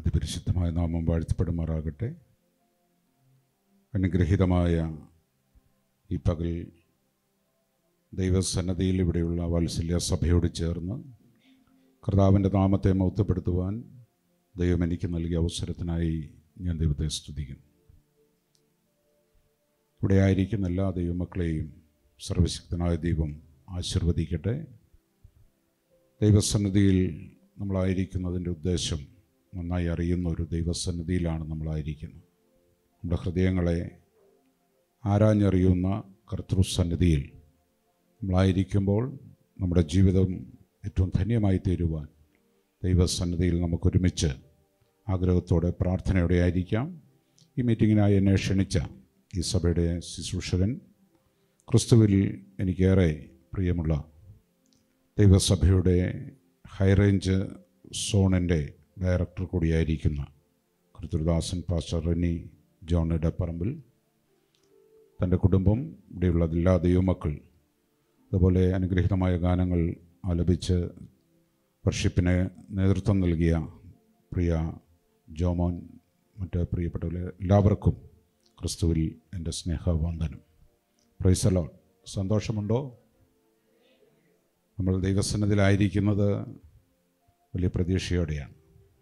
അതിപരിശുദ്ധമായ നാമം വാഴ്ത്തപ്പെടുമാറാകട്ടെ അനുഗ്രഹീതമായ ഈ പകൽ ദൈവസന്നദ്ധിയിൽ ഇവിടെയുള്ള വാത്സല്യ സഭയോട് ചേർന്ന് കർത്താവിൻ്റെ നാമത്തെ മൗത്തപ്പെടുത്തുവാൻ ദൈവം എനിക്ക് നൽകിയ അവസരത്തിനായി ഞാൻ ദൈവത്തെ സ്തുതിക്കുന്നു ഇവിടെ ആയിരിക്കുന്ന എല്ലാ ദൈവമക്കളെയും സർവശക്തനായ ദൈവം ആശീർവദിക്കട്ടെ ദൈവസന്നിധിയിൽ നമ്മളായിരിക്കുന്നതിൻ്റെ ഉദ്ദേശം നന്നായി അറിയുന്ന ഒരു ദൈവസന്നിധിയിലാണ് നമ്മളായിരിക്കുന്നത് നമ്മുടെ ഹൃദയങ്ങളെ ആരാഞ്ഞറിയുന്ന കർത്തൃസന്നിധിയിൽ നമ്മളായിരിക്കുമ്പോൾ നമ്മുടെ ജീവിതം ഏറ്റവും ധന്യമായി തീരുവാൻ ദൈവസന്നിധിയിൽ നമുക്കൊരുമിച്ച് ആഗ്രഹത്തോടെ പ്രാർത്ഥനയോടെ ആയിരിക്കാം ഈ മീറ്റിങ്ങിനായി എന്നെ ക്ഷണിച്ച ഈ സഭയുടെ ശുശ്രൂഷകൻ ക്രിസ്തുവിൽ എനിക്കേറെ പ്രിയമുള്ള ദൈവസഭയുടെ ഹൈറേഞ്ച് സോണിൻ്റെ ഡയറക്ടർ കൂടിയായിരിക്കുന്ന കർത്തൃദാസൻ പാസ്റ്റർ റെനി ജോൺ ഇടപ്പറമ്പിൽ തൻ്റെ കുടുംബം ഇവിടെയുള്ള എല്ലാ ദൈവമക്കൾ അതുപോലെ അനുഗ്രഹീതമായ ഗാനങ്ങൾ ആലപിച്ച് വർഷിപ്പിന് നേതൃത്വം നൽകിയ പ്രിയ ജോമോൻ മറ്റ് പ്രിയപ്പെട്ടവരെ എല്ലാവർക്കും ക്രിസ്തുവിൽ എൻ്റെ സ്നേഹവന്ദനം പ്രൈസലോ സന്തോഷമുണ്ടോ നമ്മൾ ദൈവസന്നതിലായിരിക്കുന്നത് വലിയ പ്രതീക്ഷയോടെയാണ്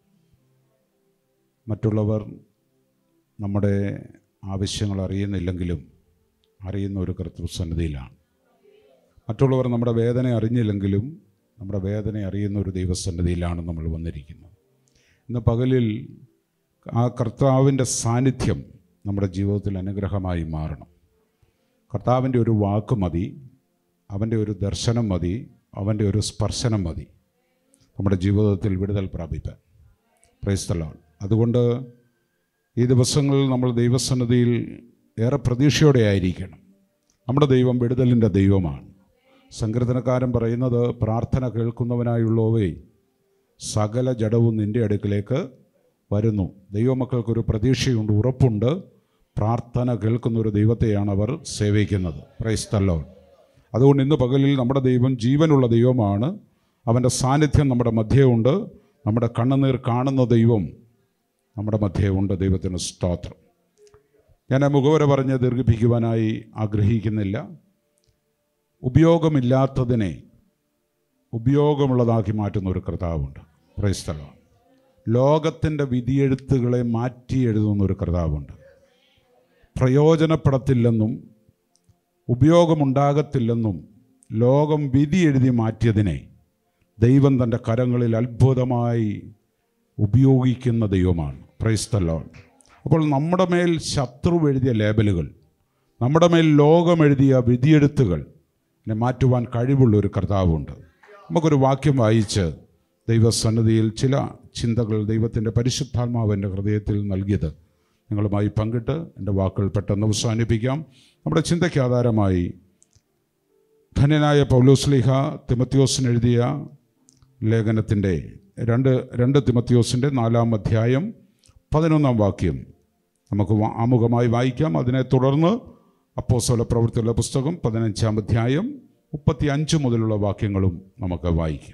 മറ്റുള്ളവർ നമ്മുടെ ആവശ്യങ്ങൾ അറിയുന്നില്ലെങ്കിലും അറിയുന്ന ഒരു കർത്തൃസന്നിധിയിലാണ് മറ്റുള്ളവർ നമ്മുടെ വേദന അറിഞ്ഞില്ലെങ്കിലും നമ്മുടെ വേദന അറിയുന്ന ഒരു ദൈവസന്നിധിയിലാണ് നമ്മൾ വന്നിരിക്കുന്നത് ഇന്ന് പകലിൽ ആ കർത്താവിൻ്റെ സാന്നിധ്യം നമ്മുടെ ജീവിതത്തിൽ അനുഗ്രഹമായി മാറണം കർത്താവിൻ്റെ ഒരു വാക്ക് മതി അവൻ്റെ ഒരു ദർശനം മതി അവൻ്റെ ഒരു സ്പർശനം മതി നമ്മുടെ ജീവിതത്തിൽ വിടുതൽ പ്രാപിപ്പാൻ പ്രൈസ്തലാണ് അതുകൊണ്ട് ഈ ദിവസങ്ങളിൽ നമ്മൾ ദൈവസന്നിധിയിൽ ഏറെ പ്രതീക്ഷയോടെ ആയിരിക്കണം നമ്മുടെ ദൈവം വിടുതലിൻ്റെ ദൈവമാണ് സങ്കീർത്തനക്കാരൻ പറയുന്നത് പ്രാർത്ഥന കേൾക്കുന്നവനായുള്ളവേ സകല ജഡവും നിൻ്റെ അടുക്കിലേക്ക് വരുന്നു ദൈവമക്കൾക്കൊരു പ്രതീക്ഷയുണ്ട് ഉറപ്പുണ്ട് പ്രാർത്ഥന കേൾക്കുന്ന ഒരു ദൈവത്തെയാണ് അവർ സേവിക്കുന്നത് പ്രൈസ്തല്ലോ അതുകൊണ്ട് ഇന്ന് പകലിൽ നമ്മുടെ ദൈവം ജീവനുള്ള ദൈവമാണ് അവൻ്റെ സാന്നിധ്യം നമ്മുടെ മധ്യമുണ്ട് നമ്മുടെ കണ്ണുനീർ കാണുന്ന ദൈവം നമ്മുടെ മധ്യമുണ്ട് ദൈവത്തിന് സ്തോത്രം ഞാൻ ആ മുഖവര പറഞ്ഞ് ദീർഘിപ്പിക്കുവാനായി ആഗ്രഹിക്കുന്നില്ല ഉപയോഗമില്ലാത്തതിനെ ഉപയോഗമുള്ളതാക്കി മാറ്റുന്ന ഒരു കർത്താവുണ്ട് പ്രൈസ്തലം ലോകത്തിൻ്റെ വിധിയെഴുത്തുകളെ മാറ്റി എഴുതുന്ന ഒരു കർത്താവുണ്ട് പ്രയോജനപ്പെടത്തില്ലെന്നും ഉപയോഗമുണ്ടാകത്തില്ലെന്നും ലോകം വിധി എഴുതി മാറ്റിയതിനെ ദൈവം തൻ്റെ കരങ്ങളിൽ അത്ഭുതമായി ഉപയോഗിക്കുന്ന ദൈവമാണ് പ്രൈസ്തലോൺ അപ്പോൾ നമ്മുടെ മേൽ ശത്രു എഴുതിയ ലേബലുകൾ നമ്മുടെ മേൽ ലോകം എഴുതിയ വിധിയെഴുത്തുകൾ എന്നെ മാറ്റുവാൻ കഴിവുള്ള ഒരു കർത്താവുണ്ട് നമുക്കൊരു വാക്യം വായിച്ച് ദൈവസന്നിധിയിൽ ചില ചിന്തകൾ ദൈവത്തിൻ്റെ പരിശുദ്ധാത്മാവ് എൻ്റെ ഹൃദയത്തിൽ നൽകിയത് നിങ്ങളുമായി പങ്കിട്ട് എൻ്റെ വാക്കുകൾ പെട്ടെന്ന് അവസാനിപ്പിക്കാം നമ്മുടെ ചിന്തയ്ക്ക് ആധാരമായി ധന്യനായ പൗലോസ്ലിഹ തിമത്യോസിന് എഴുതിയ ലേഖനത്തിൻ്റെ രണ്ട് രണ്ട് തിമത്യോസിൻ്റെ നാലാം അധ്യായം പതിനൊന്നാം വാക്യം നമുക്ക് വാ- ആമുഖമായി വായിക്കാം അതിനെ തുടർന്ന് അപ്പോസ്തല പ്രവൃത്തിയുള്ള പുസ്തകം പതിനഞ്ചാം അധ്യായം മുപ്പത്തി അഞ്ച് മുതലുള്ള വാക്യങ്ങളും നമുക്ക് വായിക്കാം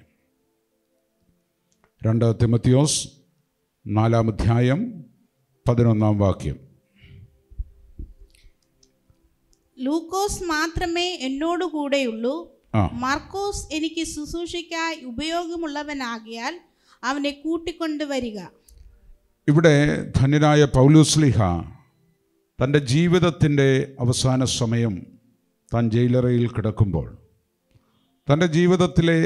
രണ്ട് തിമത്തിയോസ് നാലാം അധ്യായം പതിനൊന്നാം വാക്യം ലൂക്കോസ് മാത്രമേ എന്നോട് കൂടെയുള്ളൂ ആ മാർക്കോസ് എനിക്ക് ശുശ്രൂഷയ്ക്കായി ഉപയോഗമുള്ളവനാകിയാൽ അവനെ കൂട്ടിക്കൊണ്ടുവരിക ഇവിടെ ധന്യനായ പൗലുസ്ലിഹ തൻ്റെ ജീവിതത്തിൻ്റെ അവസാന സമയം താൻ ജയിലറയിൽ കിടക്കുമ്പോൾ തൻ്റെ ജീവിതത്തിലെ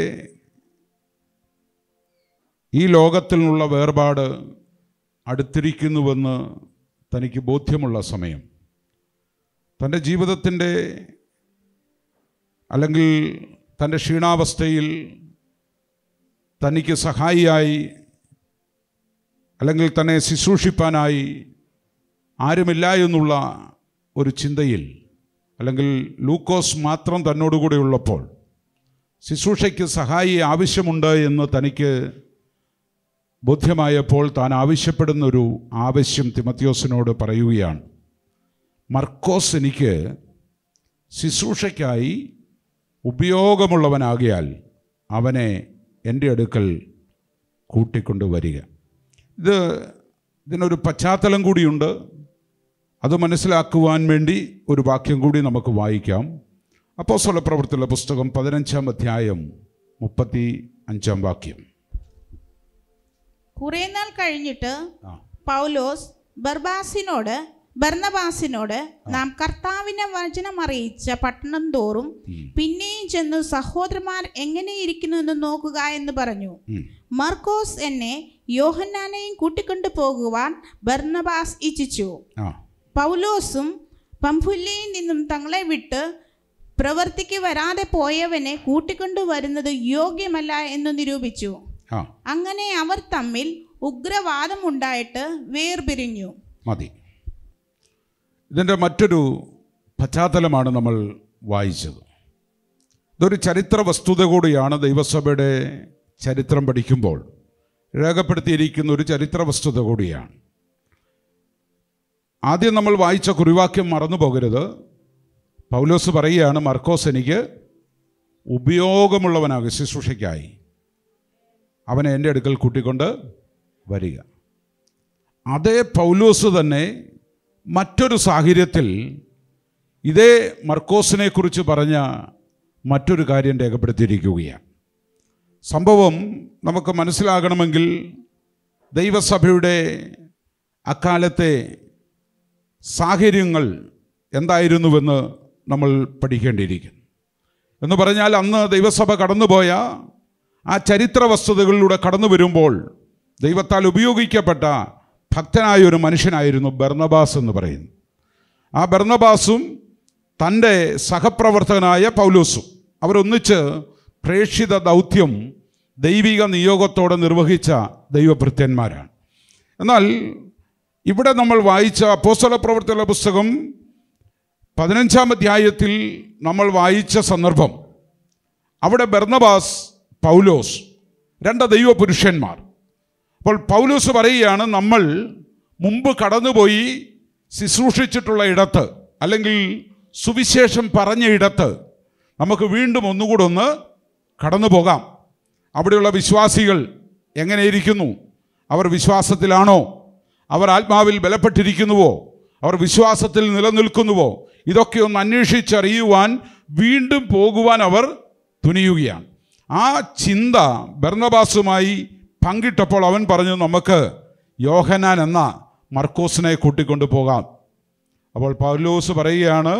ഈ ലോകത്തിൽ നിന്നുള്ള വേർപാട് അടുത്തിരിക്കുന്നുവെന്ന് തനിക്ക് ബോധ്യമുള്ള സമയം തൻ്റെ ജീവിതത്തിൻ്റെ അല്ലെങ്കിൽ തൻ്റെ ക്ഷീണാവസ്ഥയിൽ തനിക്ക് സഹായിയായി അല്ലെങ്കിൽ തന്നെ ശുശ്രൂഷിപ്പാനായി ആരുമില്ല എന്നുള്ള ഒരു ചിന്തയിൽ അല്ലെങ്കിൽ ലൂക്കോസ് മാത്രം തന്നോടുകൂടെ ഉള്ളപ്പോൾ ശുശ്രൂഷയ്ക്ക് സഹായി ആവശ്യമുണ്ട് എന്ന് തനിക്ക് ബോധ്യമായപ്പോൾ താൻ ആവശ്യപ്പെടുന്നൊരു ആവശ്യം തിമത്യോസിനോട് പറയുകയാണ് മർക്കോസ് എനിക്ക് ശുശ്രൂഷയ്ക്കായി ഉപയോഗമുള്ളവനാകിയാൽ അവനെ എൻ്റെ അടുക്കൽ കൂട്ടിക്കൊണ്ടുവരിക ഇത് ഇതിനൊരു പശ്ചാത്തലം കൂടിയുണ്ട് അത് മനസ്സിലാക്കുവാൻ വേണ്ടി ഒരു വാക്യം കൂടി നമുക്ക് വായിക്കാം അപ്പോസ്തല പ്രവൃത്തിയുള്ള പുസ്തകം പതിനഞ്ചാം അധ്യായം മുപ്പത്തി അഞ്ചാം വാക്യം കുറെ നാൾ കഴിഞ്ഞിട്ട് ആ പൗലോസ് ബർബാസിനോട് ബർണബാസിനോട് നാം കർത്താവിനെ വചനം അറിയിച്ച പട്ടണം തോറും പിന്നെയും ചെന്ന് സഹോദരന്മാർ എങ്ങനെയിരിക്കുന്നു എന്ന് നോക്കുക എന്ന് പറഞ്ഞു ഉം. മർക്കോസ് എന്നെ യോഹന്നാനെയും കൂട്ടിക്കൊണ്ടു പോകുവാൻ ബർണബാസ് ഇച്ഛിച്ചു ആ പൗലോസും പംഫുല്യയിൽ നിന്നും തങ്ങളെ വിട്ട് പ്രവർത്തിക്ക് വരാതെ പോയവനെ കൂട്ടിക്കൊണ്ടു വരുന്നത് യോഗ്യമല്ല എന്ന് നിരൂപിച്ചു ആ അങ്ങനെ അവർ തമ്മിൽ ഉഗ്രവാദമുണ്ടായിട്ട് വേർപിരിഞ്ഞു മതി ഇതിൻ്റെ മറ്റൊരു പശ്ചാത്തലമാണ് നമ്മൾ വായിച്ചത് ഇതൊരു ചരിത്ര വസ്തുത കൂടിയാണ് ദൈവസഭയുടെ ചരിത്രം പഠിക്കുമ്പോൾ രേഖപ്പെടുത്തിയിരിക്കുന്ന ഒരു ചരിത്ര വസ്തുത കൂടിയാണ് ആദ്യം നമ്മൾ വായിച്ച കുറിവാക്യം മറന്നു പോകരുത് പൗലോസ് പറയുകയാണ് മർക്കോസ് എനിക്ക് ഉപയോഗമുള്ളവനാകും ശുശ്രൂഷയ്ക്കായി അവനെ എൻ്റെ അടുക്കൽ കൂട്ടിക്കൊണ്ട് വരിക അതേ പൗലോസ് തന്നെ മറ്റൊരു സാഹചര്യത്തിൽ ഇതേ മർക്കോസിനെ കുറിച്ച് പറഞ്ഞ മറ്റൊരു കാര്യം രേഖപ്പെടുത്തിയിരിക്കുകയാണ് സംഭവം നമുക്ക് മനസ്സിലാകണമെങ്കിൽ ദൈവസഭയുടെ അക്കാലത്തെ സാഹചര്യങ്ങൾ എന്തായിരുന്നുവെന്ന് നമ്മൾ പഠിക്കേണ്ടിയിരിക്കുന്നു എന്ന് പറഞ്ഞാൽ അന്ന് ദൈവസഭ കടന്നുപോയ ആ ചരിത്ര വസ്തുതകളിലൂടെ കടന്നു വരുമ്പോൾ ദൈവത്താൽ ഉപയോഗിക്കപ്പെട്ട ഭക്തനായ ഒരു മനുഷ്യനായിരുന്നു ബർണബാസ് എന്ന് പറയുന്നു ആ ബർണബാസും തൻ്റെ സഹപ്രവർത്തകനായ പൗലോസും അവരൊന്നിച്ച് പ്രേക്ഷിത ദൗത്യം ദൈവിക നിയോഗത്തോടെ നിർവഹിച്ച ദൈവഭൃത്യന്മാരാണ് എന്നാൽ ഇവിടെ നമ്മൾ വായിച്ച അപ്പോസ്തല പ്രവർത്തിയുള്ള പുസ്തകം പതിനഞ്ചാം അധ്യായത്തിൽ നമ്മൾ വായിച്ച സന്ദർഭം അവിടെ ബർണബാസ് പൗലോസ് രണ്ട് ദൈവപുരുഷന്മാർ അപ്പോൾ പൗലോസ് പറയുകയാണ് നമ്മൾ മുമ്പ് കടന്നുപോയി ശുശ്രൂഷിച്ചിട്ടുള്ള ഇടത്ത് അല്ലെങ്കിൽ സുവിശേഷം പറഞ്ഞ ഇടത്ത് നമുക്ക് വീണ്ടും ഒന്നുകൂടെ ഒന്ന് കടന്നു പോകാം അവിടെയുള്ള വിശ്വാസികൾ എങ്ങനെയിരിക്കുന്നു അവർ വിശ്വാസത്തിലാണോ അവർ ആത്മാവിൽ ബലപ്പെട്ടിരിക്കുന്നുവോ അവർ വിശ്വാസത്തിൽ നിലനിൽക്കുന്നുവോ ഇതൊക്കെ ഒന്ന് അന്വേഷിച്ചറിയുവാൻ വീണ്ടും പോകുവാൻ അവർ തുനിയുകയാണ് ആ ചിന്ത ബർണബാസുമായി പങ്കിട്ടപ്പോൾ അവൻ പറഞ്ഞു നമുക്ക് യോഹനാൻ എന്ന മർക്കോസിനെ കൂട്ടിക്കൊണ്ടു പോകാം അപ്പോൾ പൗലോസ് പറയുകയാണ്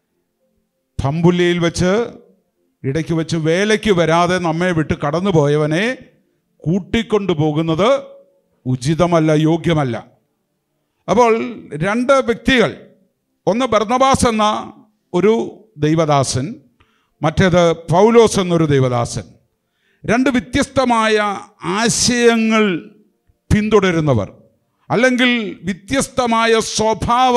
പമ്പുല്ലിയിൽ വെച്ച് ഇടയ്ക്ക് വെച്ച് വേലയ്ക്ക് വരാതെ നമ്മെ വിട്ട് കടന്നു പോയവനെ കൂട്ടിക്കൊണ്ടു പോകുന്നത് ഉചിതമല്ല യോഗ്യമല്ല അപ്പോൾ രണ്ട് വ്യക്തികൾ ഒന്ന് ബർണബാസ് എന്ന ഒരു ദൈവദാസൻ മറ്റേത് പൗലോസ് എന്നൊരു ദൈവദാസൻ രണ്ട് വ്യത്യസ്തമായ ആശയങ്ങൾ പിന്തുടരുന്നവർ അല്ലെങ്കിൽ വ്യത്യസ്തമായ സ്വഭാവ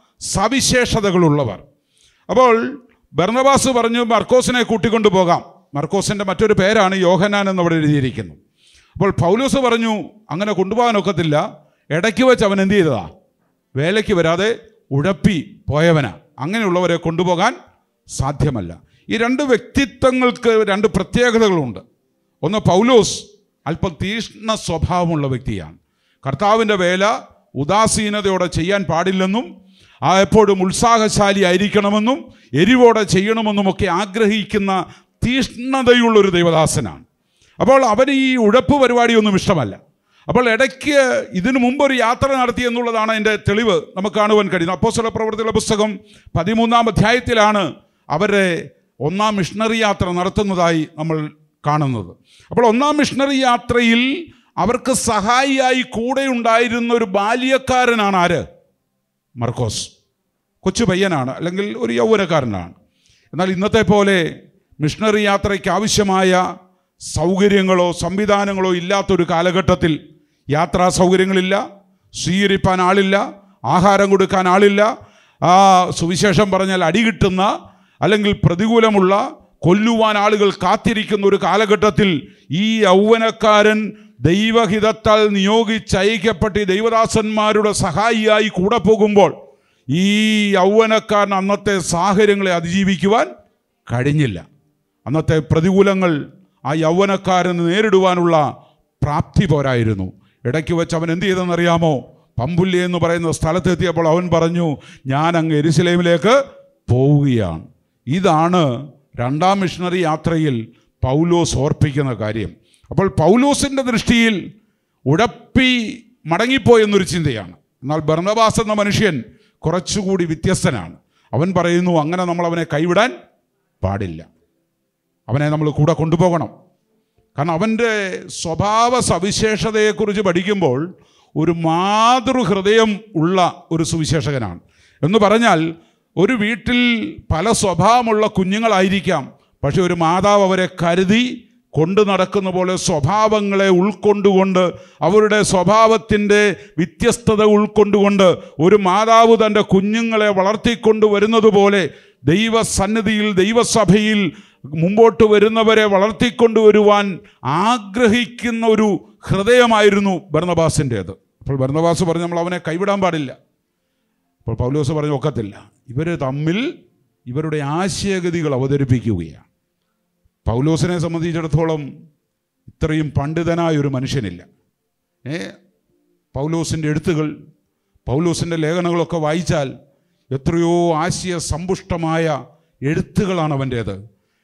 സവിശേഷതകളുള്ളവർ അപ്പോൾ ബർണബാസ് പറഞ്ഞു മർക്കോസിനെ കൂട്ടിക്കൊണ്ടു പോകാം മർക്കോസിൻ്റെ മറ്റൊരു പേരാണ് യോഹനാൻ എന്നവിടെ എഴുതിയിരിക്കുന്നു അപ്പോൾ പൗലോസ് പറഞ്ഞു അങ്ങനെ കൊണ്ടുപോകാനൊക്കത്തില്ല ഇടയ്ക്ക് വെച്ച് അവൻ എന്ത് ചെയ്തതാ വേലയ്ക്ക് വരാതെ ഉഴപ്പി പോയവനാ അങ്ങനെയുള്ളവരെ കൊണ്ടുപോകാൻ സാധ്യമല്ല ഈ രണ്ട് വ്യക്തിത്വങ്ങൾക്ക് രണ്ട് പ്രത്യേകതകളുണ്ട് ഒന്ന് പൗലോസ് അല്പം തീഷ്ണ സ്വഭാവമുള്ള വ്യക്തിയാണ് കർത്താവിൻ്റെ വേല ഉദാസീനതയോടെ ചെയ്യാൻ പാടില്ലെന്നും ആ എപ്പോഴും ഉത്സാഹശാലി ആയിരിക്കണമെന്നും എരിവോടെ ചെയ്യണമെന്നുമൊക്കെ ആഗ്രഹിക്കുന്ന തീഷ്ണതയുള്ളൊരു ദൈവദാസനാണ് അപ്പോൾ അവന് ഈ ഉഴപ്പ് പരിപാടിയൊന്നും ഇഷ്ടമല്ല അപ്പോൾ ഇടയ്ക്ക് ഇതിനു മുമ്പ് ഒരു യാത്ര നടത്തി എന്നുള്ളതാണ് അതിൻ്റെ തെളിവ് നമുക്ക് കാണുവാൻ കഴിയുന്നത് അപ്പോസ്തല പ്രവർത്തിയുള്ള പുസ്തകം പതിമൂന്നാം അധ്യായത്തിലാണ് അവരെ ഒന്നാം മിഷണറി യാത്ര നടത്തുന്നതായി നമ്മൾ കാണുന്നത് അപ്പോൾ ഒന്നാം മിഷണറി യാത്രയിൽ അവർക്ക് സഹായിയായി കൂടെ ഉണ്ടായിരുന്ന ഒരു ബാല്യക്കാരനാണ് ആര് മർക്കോസ് കൊച്ചു പയ്യനാണ് അല്ലെങ്കിൽ ഒരു യൗവനക്കാരനാണ് എന്നാൽ ഇന്നത്തെ പോലെ മിഷണറി യാത്രയ്ക്ക് ആവശ്യമായ സൗകര്യങ്ങളോ സംവിധാനങ്ങളോ ഇല്ലാത്തൊരു കാലഘട്ടത്തിൽ യാത്രാ സൗകര്യങ്ങളില്ല സ്വീകരിപ്പാൻ ആളില്ല ആഹാരം കൊടുക്കാൻ ആളില്ല ആ സുവിശേഷം പറഞ്ഞാൽ അടി കിട്ടുന്ന അല്ലെങ്കിൽ പ്രതികൂലമുള്ള കൊല്ലുവാൻ ആളുകൾ കാത്തിരിക്കുന്ന ഒരു കാലഘട്ടത്തിൽ ഈ യൗവനക്കാരൻ ദൈവഹിതത്താൽ നിയോഗിച്ചയക്കപ്പെട്ട് ഈ ദൈവദാസന്മാരുടെ സഹായിയായി കൂടെ പോകുമ്പോൾ ഈ യൗവനക്കാരൻ അന്നത്തെ സാഹചര്യങ്ങളെ അതിജീവിക്കുവാൻ കഴിഞ്ഞില്ല അന്നത്തെ പ്രതികൂലങ്ങൾ ആ യൗവനക്കാരന് നേരിടുവാനുള്ള പ്രാപ്തി പോരായിരുന്നു ഇടയ്ക്ക് വെച്ച് അവൻ എന്ത് ചെയ്തെന്നറിയാമോ പമ്പുല്ലി എന്ന് പറയുന്ന സ്ഥലത്തെത്തിയപ്പോൾ അവൻ പറഞ്ഞു ഞാൻ അങ്ങ് എരുസലേമിലേക്ക് പോവുകയാണ് ഇതാണ് രണ്ടാം മിഷണറി യാത്രയിൽ പൗലോസ് ഓർപ്പിക്കുന്ന കാര്യം അപ്പോൾ പൗലോസിൻ്റെ ദൃഷ്ടിയിൽ ഉടപ്പി മടങ്ങിപ്പോയെന്നൊരു ചിന്തയാണ് എന്നാൽ ബർണബാസ് എന്ന മനുഷ്യൻ കുറച്ചുകൂടി വ്യത്യസ്തനാണ് അവൻ പറയുന്നു അങ്ങനെ നമ്മൾ അവനെ കൈവിടാൻ പാടില്ല അവനെ നമ്മൾ കൂടെ കൊണ്ടുപോകണം കാരണം അവൻ്റെ സ്വഭാവ സവിശേഷതയെക്കുറിച്ച് പഠിക്കുമ്പോൾ ഒരു മാതൃഹൃദയം ഉള്ള ഒരു സുവിശേഷകനാണ് എന്ന് പറഞ്ഞാൽ ഒരു വീട്ടിൽ പല സ്വഭാവമുള്ള കുഞ്ഞുങ്ങളായിരിക്കാം പക്ഷെ ഒരു മാതാവ് അവരെ കരുതി കൊണ്ടു നടക്കുന്ന പോലെ സ്വഭാവങ്ങളെ ഉൾക്കൊണ്ടുകൊണ്ട് അവരുടെ സ്വഭാവത്തിൻ്റെ വ്യത്യസ്തത ഉൾക്കൊണ്ടുകൊണ്ട് ഒരു മാതാവ് തൻ്റെ കുഞ്ഞുങ്ങളെ വളർത്തിക്കൊണ്ട് വരുന്നത് പോലെ ദൈവസന്നിധിയിൽ ദൈവസഭയിൽ മുമ്പോട്ട് വരുന്നവരെ വളർത്തിക്കൊണ്ടുവരുവാൻ ആഗ്രഹിക്കുന്ന ഒരു ഹൃദയമായിരുന്നു ഭരണബാസിൻ്റേത് അപ്പോൾ ഭരണബാസ് പറഞ്ഞു നമ്മൾ അവനെ കൈവിടാൻ പാടില്ല അപ്പോൾ പൗലോസ് പറഞ്ഞു ഒക്കത്തില്ല ഇവർ തമ്മിൽ ഇവരുടെ ആശയഗതികൾ അവതരിപ്പിക്കുകയാണ് പൗലോസിനെ സംബന്ധിച്ചിടത്തോളം ഇത്രയും പണ്ഡിതനായ ഒരു മനുഷ്യനില്ല ഏ പൗലോസിൻ്റെ എഴുത്തുകൾ പൗലോസിൻ്റെ ലേഖനങ്ങളൊക്കെ വായിച്ചാൽ എത്രയോ ആശയ സമ്പുഷ്ടമായ എഴുത്തുകളാണ് അവൻ്റേത്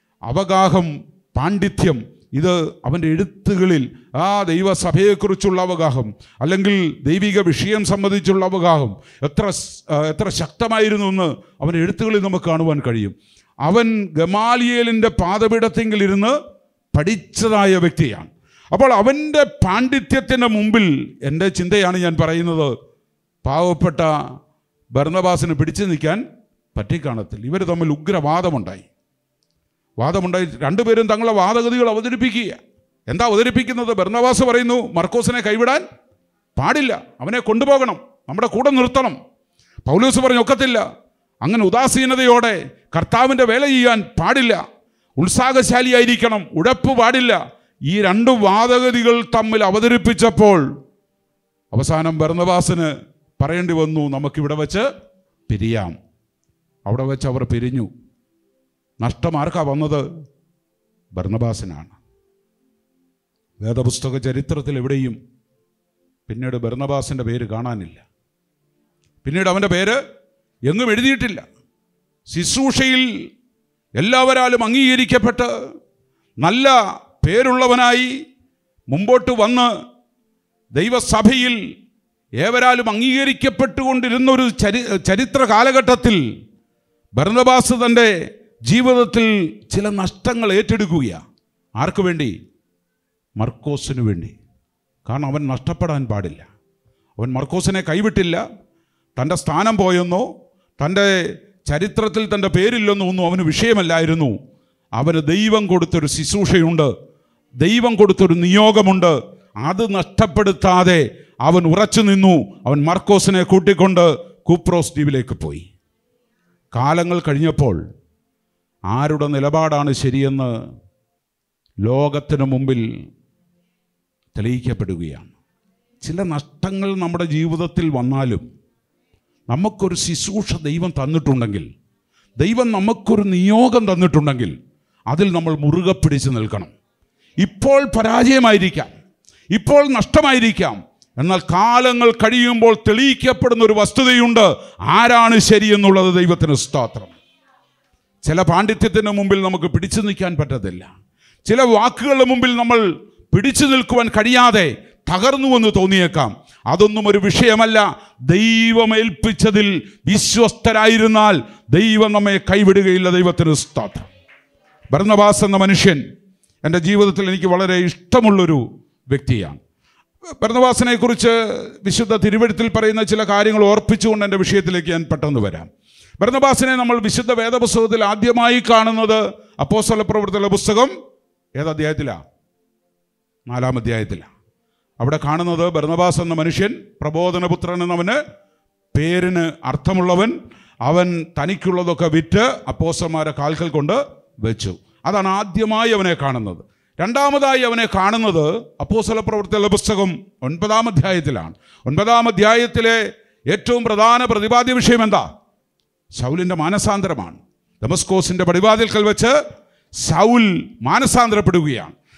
അവഗാഹം പാണ്ഡിത്യം ഇത് അവൻ്റെ എഴുത്തുകളിൽ ആ ദൈവസഭയെക്കുറിച്ചുള്ള അവഗാഹം അല്ലെങ്കിൽ ദൈവിക വിഷയം സംബന്ധിച്ചുള്ള അവഗാഹം എത്ര സ്- ആ, എത്ര ശക്തമായിരുന്നു എന്ന് അവൻ്റെ എഴുത്തുകളിൽ നമുക്ക് കാണുവാൻ കഴിയും അവൻ ഗമാലിയേലിൻ്റെ പാതപീഠത്തെങ്കിൽ ഇരുന്ന് പഠിച്ചതായ വ്യക്തിയാണ് അപ്പോൾ അവൻ്റെ പാണ്ഡിത്യത്തിൻ്റെ മുമ്പിൽ എൻ്റെ ചിന്തയാണ് ഞാൻ പറയുന്നത് പാവപ്പെട്ട ഭരണബാസിന് പിടിച്ചു നിൽക്കാൻ പറ്റിക്കാണത്തില്ല ഇവർ തമ്മിൽ ഉഗ്രവാദമുണ്ടായി വാദമുണ്ടായി രണ്ടുപേരും തങ്ങളുടെ വാദഗതികൾ അവതരിപ്പിക്കുക എന്താ അവതരിപ്പിക്കുന്നത് ഭരണവാസ് പറയുന്നു മർക്കോസിനെ കൈവിടാൻ പാടില്ല അവനെ കൊണ്ടുപോകണം നമ്മുടെ കൂടെ നിർത്തണം പൗലൂസ് പറഞ്ഞു ഒക്കത്തില്ല അങ്ങനെ ഉദാസീനതയോടെ കർത്താവിൻ്റെ വേല ചെയ്യാൻ പാടില്ല ഉത്സാഹശാലിയായിരിക്കണം ഉഴപ്പ് പാടില്ല ഈ രണ്ട് വാദഗതികൾ തമ്മിൽ അവതരിപ്പിച്ചപ്പോൾ അവസാനം ഭരണവാസിന് പറയേണ്ടി വന്നു നമുക്കിവിടെ വെച്ച് പിരിയാം അവിടെ വെച്ച് അവർ പിരിഞ്ഞു നഷ്ടം ആർക്കാ വന്നത് ഭർണബാസിനാണ് വേദപുസ്തക ചരിത്രത്തിൽ എവിടെയും പിന്നീട് ഭർണബാസിൻ്റെ പേര് കാണാനില്ല പിന്നീട് അവൻ്റെ പേര് എങ്ങും എഴുതിയിട്ടില്ല ശുശ്രൂഷയിൽ എല്ലാവരാലും അംഗീകരിക്കപ്പെട്ട് നല്ല പേരുള്ളവനായി മുമ്പോട്ട് വന്ന് ദൈവസഭയിൽ ഏവരാലും അംഗീകരിക്കപ്പെട്ടുകൊണ്ടിരുന്ന ഒരു ചരി ചരിത്ര കാലഘട്ടത്തിൽ ഭരണബാസ് തൻ്റെ ജീവിതത്തിൽ ചില നഷ്ടങ്ങൾ ഏറ്റെടുക്കുകയാണ് ആർക്ക് വേണ്ടി മർക്കോസിന് വേണ്ടി കാരണം അവൻ നഷ്ടപ്പെടാൻ പാടില്ല അവൻ മർക്കോസിനെ കൈവിട്ടില്ല തൻ്റെ സ്ഥാനം പോയെന്നോ തൻ്റെ ചരിത്രത്തിൽ തൻ്റെ പേരില്ലെന്നോ ഒന്നും അവന് വിഷയമല്ലായിരുന്നു അവന് ദൈവം കൊടുത്തൊരു ശുശ്രൂഷയുണ്ട് ദൈവം കൊടുത്തൊരു നിയോഗമുണ്ട് അത് നഷ്ടപ്പെടുത്താതെ അവൻ ഉറച്ചു നിന്നു അവൻ മർക്കോസിനെ കൂട്ടിക്കൊണ്ട് കൂപ്രോസ് ദ്വീപിലേക്ക് പോയി കാലങ്ങൾ കഴിഞ്ഞപ്പോൾ ആരുടെ നിലപാടാണ് ശരിയെന്ന് ലോകത്തിന് മുമ്പിൽ തെളിയിക്കപ്പെടുകയാണ് ചില നഷ്ടങ്ങൾ നമ്മുടെ ജീവിതത്തിൽ വന്നാലും നമുക്കൊരു ശുശ്രൂഷ ദൈവം തന്നിട്ടുണ്ടെങ്കിൽ ദൈവം നമുക്കൊരു നിയോഗം തന്നിട്ടുണ്ടെങ്കിൽ അതിൽ നമ്മൾ മുറുകെ പിടിച്ച് നിൽക്കണം ഇപ്പോൾ പരാജയമായിരിക്കാം ഇപ്പോൾ നഷ്ടമായിരിക്കാം എന്നാൽ കാലങ്ങൾ കഴിയുമ്പോൾ തെളിയിക്കപ്പെടുന്ന ഒരു വസ്തുതയുണ്ട് ആരാണ് ശരിയെന്നുള്ളത് ദൈവത്തിന് സ്തോത്രം ചില പാണ്ഡിത്യത്തിന് മുമ്പിൽ നമുക്ക് പിടിച്ചു നിൽക്കാൻ പറ്റത്തില്ല ചില വാക്കുകളുടെ മുമ്പിൽ നമ്മൾ പിടിച്ചു നിൽക്കുവാൻ കഴിയാതെ തകർന്നുവെന്ന് തോന്നിയേക്കാം അതൊന്നും ഒരു വിഷയമല്ല ദൈവമേൽപ്പിച്ചതിൽ വിശ്വസ്തരായിരുന്നാൽ ദൈവം നമ്മെ കൈവിടുകയില്ല ദൈവത്തിന് സ്തോത്രം ഭരണവാസ് എന്ന മനുഷ്യൻ എൻ്റെ ജീവിതത്തിൽ എനിക്ക് വളരെ ഇഷ്ടമുള്ളൊരു വ്യക്തിയാണ് ഭരണവാസനെ കുറിച്ച് വിശുദ്ധ തിരുവഴുത്തിൽ പറയുന്ന ചില കാര്യങ്ങൾ ഓർപ്പിച്ചുകൊണ്ട് എൻ്റെ വിഷയത്തിലേക്ക് ഞാൻ പെട്ടെന്ന് വരാം ഭരണവാസിനെ നമ്മൾ വിശുദ്ധ വേദപുസ്തകത്തിൽ ആദ്യമായി കാണുന്നത് അപ്പോസ്തല പ്രവൃത്തിയുള്ള പുസ്തകം ഏത് അധ്യായത്തിലാണ് നാലാം അധ്യായത്തിലാണ് അവിടെ കാണുന്നത് ഭരണവാസ് എന്ന മനുഷ്യൻ പ്രബോധനപുത്രൻ എന്നവന് പേരിന് അർത്ഥമുള്ളവൻ അവൻ തനിക്കുള്ളതൊക്കെ വിറ്റ് അപ്പോസന്മാരെ കാൽക്കൽ കൊണ്ട് വെച്ചു അതാണ് ആദ്യമായി അവനെ കാണുന്നത് രണ്ടാമതായി അവനെ കാണുന്നത് അപ്പോസ്തല പ്രവൃത്തിയുള്ള പുസ്തകം ഒൻപതാം അധ്യായത്തിലാണ് ഒൻപതാം അധ്യായത്തിലെ ഏറ്റവും പ്രധാന പ്രതിപാദ്യ വിഷയം എന്താ ശൗലിൻ്റെ മാനസാന്തരമാണ് ഡമസ്കോസിൻ്റെ പടിവാതിൽക്കൽ വെച്ച് ശൗൽ മാനസാന്തരപ്പെടുകയാണ്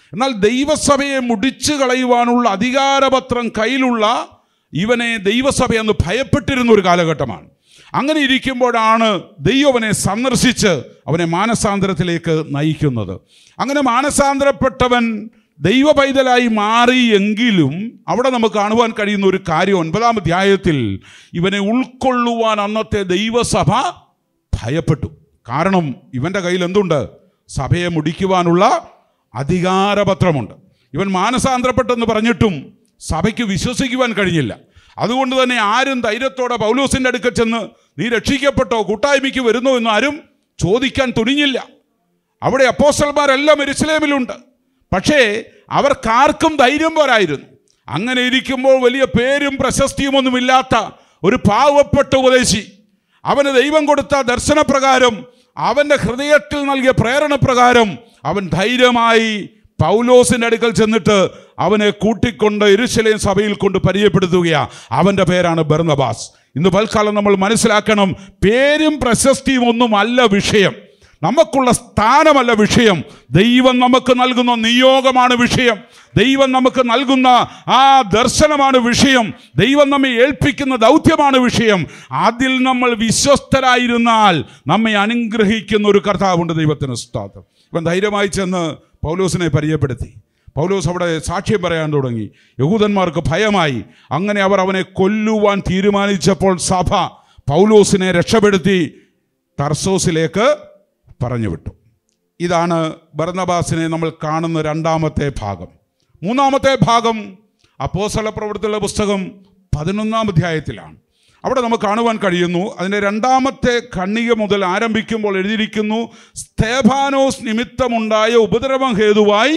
എന്നാൽ ദൈവസഭയെ മുടിച്ചു കളയുവാനുള്ള അധികാരപത്രം കയ്യിലുള്ള ഇവനെ ദൈവസഭ എന്ന് ഭയപ്പെട്ടിരുന്ന ഒരു കാലഘട്ടമാണ് അങ്ങനെ ഇരിക്കുമ്പോഴാണ് ദൈവം അവനെ സന്ദർശിച്ച് അവനെ മാനസാന്തരത്തിലേക്ക് നയിക്കുന്നത് അങ്ങനെ മാനസാന്തരപ്പെട്ടവൻ ദൈവ പൈതലായി മാറി എങ്കിലും അവിടെ നമുക്ക് കാണുവാൻ കഴിയുന്ന ഒരു കാര്യം ഒൻപതാം അധ്യായത്തിൽ ഇവനെ ഉൾക്കൊള്ളുവാൻ അന്നത്തെ ദൈവസഭ ഭയപ്പെട്ടു കാരണം ഇവൻ്റെ കയ്യിൽ എന്തുണ്ട് സഭയെ മുടിക്കുവാനുള്ള അധികാരപത്രമുണ്ട് ഇവൻ മാനസാന്തരപ്പെട്ടെന്ന് പറഞ്ഞിട്ടും സഭയ്ക്ക് വിശ്വസിക്കുവാൻ കഴിഞ്ഞില്ല അതുകൊണ്ട് തന്നെ ആരും ധൈര്യത്തോടെ പൗലോസിൻ്റെ അടുക്കൽ ചെന്ന് നീ രക്ഷിക്കപ്പെട്ടോ കൂട്ടായ്മയ്ക്ക് വരുന്നോ എന്ന് ആരും ചോദിക്കാൻ തുനിഞ്ഞില്ല അവിടെ അപ്പോസ്റ്റൽമാരെല്ലാം എരുസലേമിലുണ്ട് പക്ഷേ അവർക്കാർക്കും ധൈര്യം പോരായിരുന്നു അങ്ങനെ ഇരിക്കുമ്പോൾ വലിയ പേരും പ്രശസ്തിയും ഒന്നുമില്ലാത്ത ഒരു പാവപ്പെട്ട ഉപദേശി അവന് ദൈവം കൊടുത്ത ദർശനപ്രകാരം അവൻ്റെ ഹൃദയത്തിൽ നൽകിയ പ്രേരണപ്രകാരം അവൻ ധൈര്യമായി പൗലോസിൻ്റെ അടുക്കൽ ചെന്നിട്ട് അവനെ കൂട്ടിക്കൊണ്ട് എരുശലേം സഭയിൽ കൊണ്ട് പരിചയപ്പെടുത്തുകയാ അവൻ്റെ പേരാണ് ബർന്നബാസ് ഇന്ന് തൽക്കാലം നമ്മൾ മനസ്സിലാക്കണം പേരും പ്രശസ്തിയും ഒന്നുമല്ല വിഷയം നമുക്കുള്ള സ്ഥാനമല്ല വിഷയം ദൈവം നമുക്ക് നൽകുന്ന നിയോഗമാണ് വിഷയം ദൈവം നമുക്ക് നൽകുന്ന ആ ദർശനമാണ് വിഷയം ദൈവം നമ്മെ ഏൽപ്പിക്കുന്ന ദൗത്യമാണ് വിഷയം അതിൽ നമ്മൾ വിശ്വസ്തരായിരുന്നാൽ നമ്മെ അനുഗ്രഹിക്കുന്ന ഒരു കർത്താവുണ്ട് ദൈവത്തിന് സ്താത്രം ഇവൻ ധൈര്യമായി ചെന്ന് പൗലോസിനെ പരിചയപ്പെടുത്തി പൗലോസ് അവിടെ സാക്ഷ്യം പറയാൻ തുടങ്ങി യഹൂദന്മാർക്ക് ഭയമായി അങ്ങനെ അവർ അവനെ കൊല്ലുവാൻ തീരുമാനിച്ചപ്പോൾ സഭ പൗലോസിനെ രക്ഷപ്പെടുത്തി തർസോസിലേക്ക് പറഞ്ഞു വിട്ടു ഇതാണ് ബർണബാസിനെ നമ്മൾ കാണുന്ന രണ്ടാമത്തെ ഭാഗം മൂന്നാമത്തെ ഭാഗം അപ്പോസല പ്രവൃത്തിയുള്ള പുസ്തകം പതിനൊന്നാം അധ്യായത്തിലാണ് അവിടെ നമുക്ക് കാണുവാൻ കഴിയുന്നു അതിൻ്റെ രണ്ടാമത്തെ ഖണ്ണിക മുതൽ ആരംഭിക്കുമ്പോൾ എഴുതിയിരിക്കുന്നു സ്തേഫാനോസ് നിമിത്തമുണ്ടായ ഉപദ്രവം ഹേതുവായി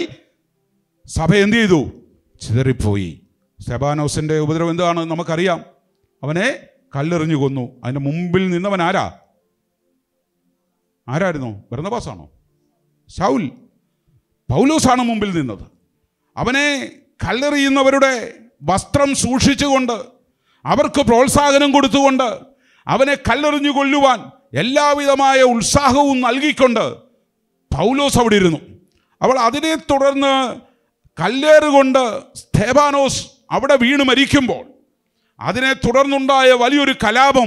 സഭ എന്ത് ചെയ്തു ചിതറിപ്പോയി സ്തേഫാനോസിൻ്റെ ഉപദ്രവം എന്താണ് നമുക്കറിയാം അവനെ കല്ലെറിഞ്ഞു കൊന്നു അതിൻ്റെ മുമ്പിൽ നിന്നവൻ ആരാ ആരായിരുന്നു ബർന്നബാസാണോ ശൗൽ പൗലോസാണ് മുമ്പിൽ നിന്നത് അവനെ കല്ലെറിയുന്നവരുടെ വസ്ത്രം സൂക്ഷിച്ചുകൊണ്ട് അവർക്ക് പ്രോത്സാഹനം കൊടുത്തുകൊണ്ട് അവനെ കല്ലെറിഞ്ഞു കൊല്ലുവാൻ എല്ലാവിധമായ ഉത്സാഹവും നൽകിക്കൊണ്ട് പൗലോസ് അവിടെ ഇരുന്നു അവൾ അതിനെ തുടർന്ന് കല്ലേറുകൊണ്ട് സ്തേബാനോസ് അവിടെ വീണ് മരിക്കുമ്പോൾ അതിനെ തുടർന്നുണ്ടായ വലിയൊരു കലാപം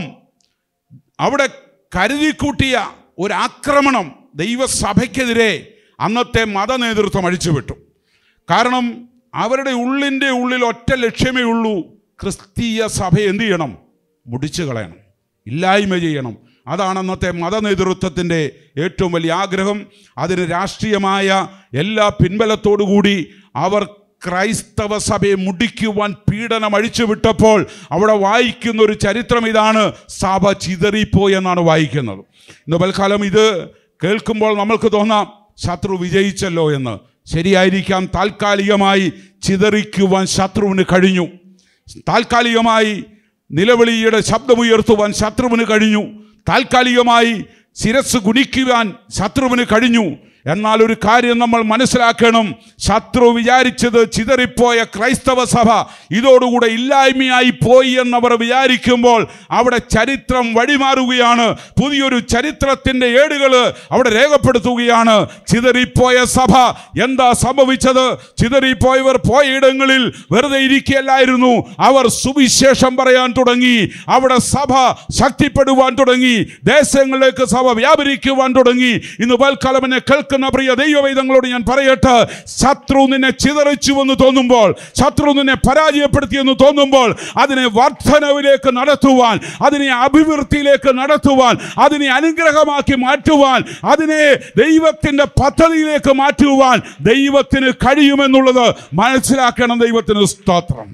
അവിടെ കരുതിക്കൂട്ടിയ ഒരു ആക്രമണം ദൈവസഭയ്ക്കെതിരെ അന്നത്തെ മത നേതൃത്വം അഴിച്ചുവിട്ടു കാരണം അവരുടെ ഉള്ളിൻ്റെ ഉള്ളിൽ ഒറ്റ ലക്ഷ്യമേ ഉള്ളൂ ക്രിസ്തീയ സഭ എന്ത് ചെയ്യണം മുടിച്ചു കളയണം ഇല്ലായ്മ ചെയ്യണം അതാണ് അന്നത്തെ മത നേതൃത്വത്തിൻ്റെ ഏറ്റവും വലിയ ആഗ്രഹം അതിന് രാഷ്ട്രീയമായ എല്ലാ പിൻബലത്തോടുകൂടി അവർ ക്രൈസ്തവ സഭയെ മുടിക്കുവാൻ പീഡനം അഴിച്ചുവിട്ടപ്പോൾ അവിടെ വായിക്കുന്ന ഒരു ചരിത്രം ഇതാണ് സഭ ചിതറിപ്പോയി എന്നാണ് വായിക്കുന്നത് ഇന്ന് തൽക്കാലം ഇത് കേൾക്കുമ്പോൾ നമ്മൾക്ക് തോന്നാം ശത്രു വിജയിച്ചല്ലോ എന്ന് ശരിയായിരിക്കാം താൽക്കാലികമായി ചിതറിക്കുവാൻ ശത്രുവിന് കഴിഞ്ഞു താൽക്കാലികമായി നിലവിളിയുടെ ശബ്ദമുയർത്തുവാൻ ശത്രുവിന് കഴിഞ്ഞു താൽക്കാലികമായി ശിരസ് കുനിക്കുവാൻ ശത്രുവിന് കഴിഞ്ഞു എന്നാൽ ഒരു കാര്യം നമ്മൾ മനസ്സിലാക്കണം ശത്രു വിചാരിച്ചത് ചിതറിപ്പോയ ക്രൈസ്തവ സഭ ഇതോടുകൂടെ ഇല്ലായ്മയായി പോയി എന്നവർ വിചാരിക്കുമ്പോൾ അവിടെ ചരിത്രം വഴിമാറുകയാണ് പുതിയൊരു ചരിത്രത്തിൻ്റെ ഏടുകൾ അവിടെ രേഖപ്പെടുത്തുകയാണ് ചിതറിപ്പോയ സഭ എന്താ സംഭവിച്ചത് ചിതറിപ്പോയവർ പോയ ഇടങ്ങളിൽ വെറുതെ ഇരിക്കുകയല്ലായിരുന്നു അവർ സുവിശേഷം പറയാൻ തുടങ്ങി അവിടെ സഭ ശക്തിപ്പെടുവാൻ തുടങ്ങി ദേശങ്ങളിലേക്ക് സഭ വ്യാപരിക്കുവാൻ തുടങ്ങി ഇന്ന് പൽക്കാലം എന്നെ കേൾക്കുന്ന പ്രിയ ദൈവവേദങ്ങളോട് ഞാൻ പറയട്ടെ ശത്രു നിന്നെ ചിതറിച്ചു എന്ന് തോന്നുമ്പോൾ ശത്രു നിന്നെ പരാജയപ്പെടുത്തിയെന്ന് തോന്നുമ്പോൾ അതിനെ വർധനവിലേക്ക് നടത്തുവാൻ അതിനെ അഭിവൃദ്ധിയിലേക്ക് നടത്തുവാൻ അതിനെ അനുഗ്രഹമാക്കി മാറ്റുവാൻ അതിനെ ദൈവത്തിൻ്റെ പദ്ധതിയിലേക്ക് മാറ്റുവാൻ ദൈവത്തിന് കഴിയുമെന്നുള്ളത് മനസ്സിലാക്കണം ദൈവത്തിന് സ്തോത്രം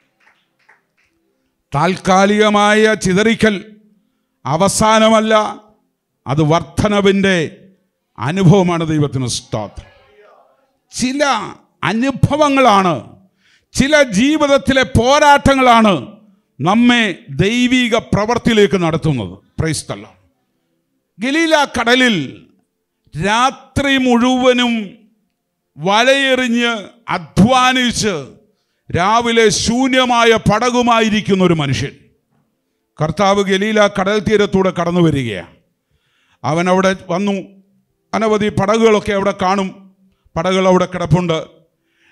താൽക്കാലികമായ ചിതറിക്കൽ അവസാനമല്ല അത് വർധനവിൻ്റെ അനുഭവമാണ് ദൈവത്തിന് സ്തോത്രം ചില അനുഭവങ്ങളാണ് ചില ജീവിതത്തിലെ പോരാട്ടങ്ങളാണ് നമ്മെ ദൈവിക പ്രവൃത്തിയിലേക്ക് നടത്തുന്നത് പ്രൈസ്തല്ല ഗലീല കടലിൽ രാത്രി മുഴുവനും വലയെറിഞ്ഞ് അധ്വാനിച്ച് രാവിലെ ശൂന്യമായ പടകുമായിരിക്കുന്ന ഒരു മനുഷ്യൻ കർത്താവ് ഗലീല കടൽ തീരത്തൂടെ കടന്നു വരികയാണ് അവൻ അവിടെ വന്നു അനവധി പടകുകളൊക്കെ അവിടെ കാണും പടകുകൾ അവിടെ കിടപ്പുണ്ട്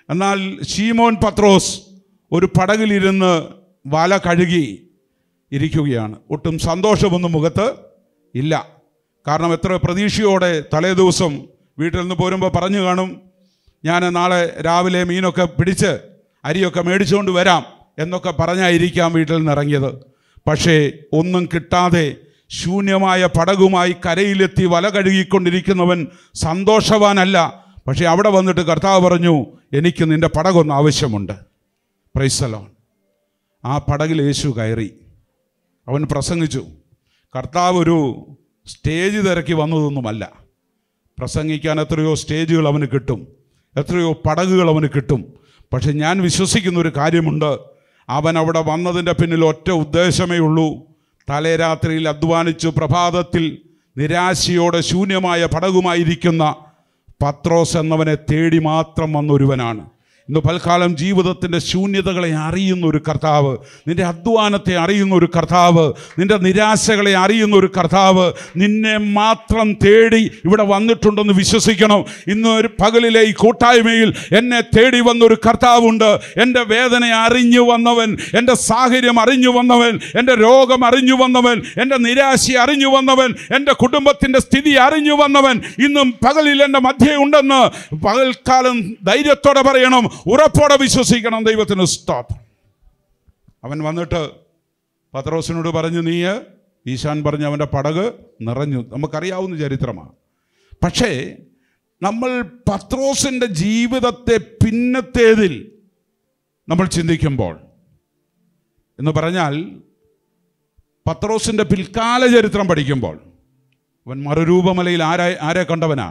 എന്നാൽ ഷീമോൻ പത്രോസ് ഒരു പടകിലിരുന്ന് വല കഴുകി ഇരിക്കുകയാണ് ഒട്ടും സന്തോഷമൊന്നും മുഖത്ത് ഇല്ല കാരണം എത്ര പ്രതീക്ഷയോടെ തലേ ദിവസം വീട്ടിൽ നിന്ന് പോരുമ്പോൾ പറഞ്ഞു കാണും ഞാൻ നാളെ രാവിലെ മീനൊക്കെ പിടിച്ച് അരിയൊക്കെ മേടിച്ചുകൊണ്ട് വരാം എന്നൊക്കെ പറഞ്ഞായിരിക്കാം വീട്ടിൽ നിന്ന് ഇറങ്ങിയത് പക്ഷേ ഒന്നും കിട്ടാതെ ശൂന്യമായ പടകുമായി കരയിലെത്തി വല കഴുകിക്കൊണ്ടിരിക്കുന്നവൻ സന്തോഷവാനല്ല പക്ഷേ അവിടെ വന്നിട്ട് കർത്താവ് പറഞ്ഞു എനിക്ക് നിന്റെ പടകൊന്ന് ആവശ്യമുണ്ട് പ്രൈസലോൺ ആ പടകിൽ യേശു കയറി അവൻ പ്രസംഗിച്ചു കർത്താവ് ഒരു സ്റ്റേജ് തിരക്കി വന്നതൊന്നുമല്ല പ്രസംഗിക്കാൻ എത്രയോ സ്റ്റേജുകൾ അവന് കിട്ടും എത്രയോ പടകുകൾ അവന് കിട്ടും പക്ഷെ ഞാൻ വിശ്വസിക്കുന്ന ഒരു കാര്യമുണ്ട് അവൻ അവിടെ വന്നതിൻ്റെ പിന്നിൽ ഒറ്റ ഉദ്ദേശമേ ഉള്ളൂ തലേ രാത്രിയിൽ അധ്വാനിച്ചു പ്രഭാതത്തിൽ നിരാശയോടെ ശൂന്യമായ പടകുമായിരിക്കുന്ന പത്രോസ് എന്നവനെ തേടി മാത്രം വന്നൊരുവനാണ് ഇന്ന് പൽക്കാലം ജീവിതത്തിൻ്റെ ശൂന്യതകളെ അറിയുന്ന ഒരു കർത്താവ് നിന്റെ അധ്വാനത്തെ അറിയുന്ന ഒരു കർത്താവ് നിന്റെ നിരാശകളെ അറിയുന്ന ഒരു കർത്താവ് നിന്നെ മാത്രം തേടി ഇവിടെ വന്നിട്ടുണ്ടെന്ന് വിശ്വസിക്കണം ഇന്ന് ഒരു പകലിലെ ഈ കൂട്ടായ്മയിൽ എന്നെ തേടി വന്നൊരു കർത്താവുണ്ട് എൻ്റെ വേദന അറിഞ്ഞു വന്നവൻ എൻ്റെ സാഹചര്യം അറിഞ്ഞു വന്നവൻ എൻ്റെ രോഗം അറിഞ്ഞു വന്നവൻ എൻ്റെ നിരാശ അറിഞ്ഞു വന്നവൻ എൻ്റെ കുടുംബത്തിൻ്റെ സ്ഥിതി അറിഞ്ഞു വന്നവൻ ഇന്നും പകലിൽ എൻ്റെ മധ്യേ ഉണ്ടെന്ന് പകൽക്കാലം ധൈര്യത്തോടെ പറയണം ഉറപ്പോടെ വിശ്വസിക്കണം ദൈവത്തിന് സ്തോത്രം അവൻ വന്നിട്ട് പത്രോസിനോട് പറഞ്ഞു നീ ഈശാൻ പറഞ്ഞു അവൻ്റെ പടക് നിറഞ്ഞു നമുക്കറിയാവുന്ന ചരിത്രമാണ് പക്ഷേ നമ്മൾ പത്രോസിൻ്റെ ജീവിതത്തെ പിന്നത്തേതിൽ നമ്മൾ ചിന്തിക്കുമ്പോൾ എന്ന് പറഞ്ഞാൽ പത്രോസിൻ്റെ പിൽക്കാല ചരിത്രം പഠിക്കുമ്പോൾ അവൻ മറുരൂപമലയിൽ ആരെ ആരെ കണ്ടവനാ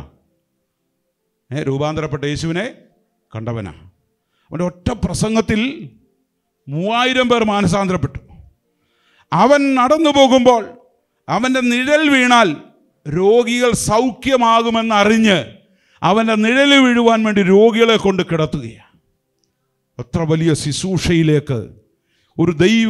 ഏ രൂപാന്തരപ്പെട്ട യേശുവിനെ കണ്ടവനാ അവൻ്റെ ഒറ്റ പ്രസംഗത്തിൽ മൂവായിരം പേർ മാനസാന്തരപ്പെട്ടു അവൻ നടന്നു പോകുമ്പോൾ അവൻ്റെ നിഴൽ വീണാൽ രോഗികൾ സൗഖ്യമാകുമെന്ന് അറിഞ്ഞ് അവൻ്റെ നിഴൽ വീഴുവാൻ വേണ്ടി രോഗികളെ കൊണ്ട് കിടത്തുകയാണ് എത്ര വലിയ ശുശ്രൂഷയിലേക്ക് ഒരു ദൈവ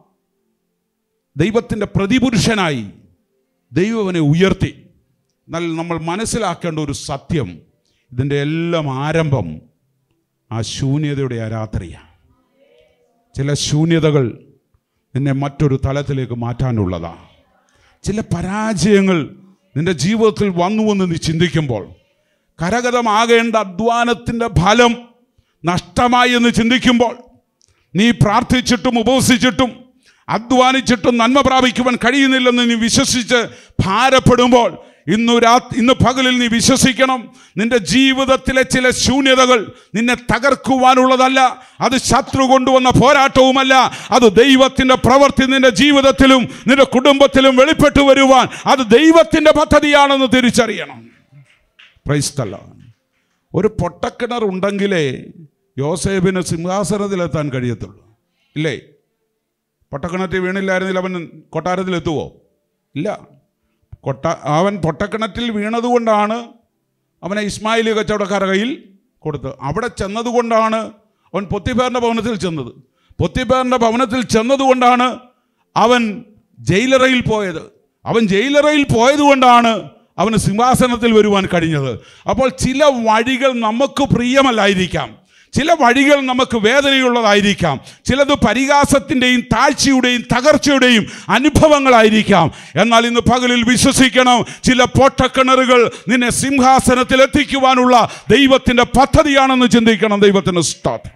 ദൈവത്തിൻ്റെ പ്രതിപുരുഷനായി ദൈവവനെ ഉയർത്തി എന്നാൽ നമ്മൾ മനസ്സിലാക്കേണ്ട ഒരു സത്യം ഇതിൻ്റെ എല്ലാം ആരംഭം ആ ശൂന്യതയുടെ ആ രാത്രിയാണ് ചില ശൂന്യതകൾ നിന്നെ മറ്റൊരു തലത്തിലേക്ക് മാറ്റാനുള്ളതാണ് ചില പരാജയങ്ങൾ നിന്റെ ജീവിതത്തിൽ വന്നുവെന്ന് നീ ചിന്തിക്കുമ്പോൾ കരഗതമാകേണ്ട അധ്വാനത്തിൻ്റെ ഫലം നഷ്ടമായി എന്ന് ചിന്തിക്കുമ്പോൾ നീ പ്രാർത്ഥിച്ചിട്ടും ഉപവസിച്ചിട്ടും അധ്വാനിച്ചിട്ടും നന്മ പ്രാപിക്കുവാൻ കഴിയുന്നില്ലെന്ന് നീ വിശ്വസിച്ച് ഭാരപ്പെടുമ്പോൾ ഇന്നു രാ ഇന്ന് പകലിൽ നീ വിശ്വസിക്കണം നിന്റെ ജീവിതത്തിലെ ചില ശൂന്യതകൾ നിന്നെ തകർക്കുവാനുള്ളതല്ല അത് ശത്രു കൊണ്ടുവന്ന പോരാട്ടവുമല്ല അത് ദൈവത്തിൻ്റെ പ്രവൃത്തി നിന്റെ ജീവിതത്തിലും നിന്റെ കുടുംബത്തിലും വെളിപ്പെട്ടു വരുവാൻ അത് ദൈവത്തിൻ്റെ പദ്ധതിയാണെന്ന് തിരിച്ചറിയണം പ്രൈസ്തല്ല ഒരു പൊട്ടക്കിണർ ഉണ്ടെങ്കിലേ യോസേബിന് സിംഹാസനത്തിലെത്താൻ കഴിയത്തുള്ളൂ ഇല്ലേ പൊട്ടക്കിണറ്റിൽ വീണില്ലായിരുന്നെങ്കിൽ അവൻ കൊട്ടാരത്തിലെത്തുവോ ഇല്ല കൊട്ട അവൻ പൊട്ടക്കിണറ്റിൽ വീണതുകൊണ്ടാണ് അവനെ ഇസ്മായിലി കച്ചവടക്കാരുടെ കയ്യിൽ കൊടുത്തത് അവിടെ ചെന്നതുകൊണ്ടാണ് അവൻ പൊത്തിപ്പേറിൻ്റെ ഭവനത്തിൽ ചെന്നത് പൊത്തിപ്പേറിൻ്റെ ഭവനത്തിൽ ചെന്നതുകൊണ്ടാണ് അവൻ ജയിലറയിൽ പോയത് അവൻ ജയിലറയിൽ പോയതുകൊണ്ടാണ് അവന് സിംഹാസനത്തിൽ വരുവാൻ കഴിഞ്ഞത് അപ്പോൾ ചില വഴികൾ നമുക്ക് പ്രിയമല്ലായിരിക്കാം ചില വഴികൾ നമുക്ക് വേദനയുള്ളതായിരിക്കാം ചിലത് പരിഹാസത്തിൻ്റെയും താഴ്ചയുടെയും തകർച്ചയുടെയും അനുഭവങ്ങളായിരിക്കാം എന്നാൽ ഇന്ന് പകലിൽ വിശ്വസിക്കണം ചില പൊട്ടക്കിണറുകൾ നിന്നെ സിംഹാസനത്തിൽ എത്തിക്കുവാനുള്ള ദൈവത്തിൻ്റെ പദ്ധതിയാണെന്ന് ചിന്തിക്കണം ദൈവത്തിന് സ്തോത്രം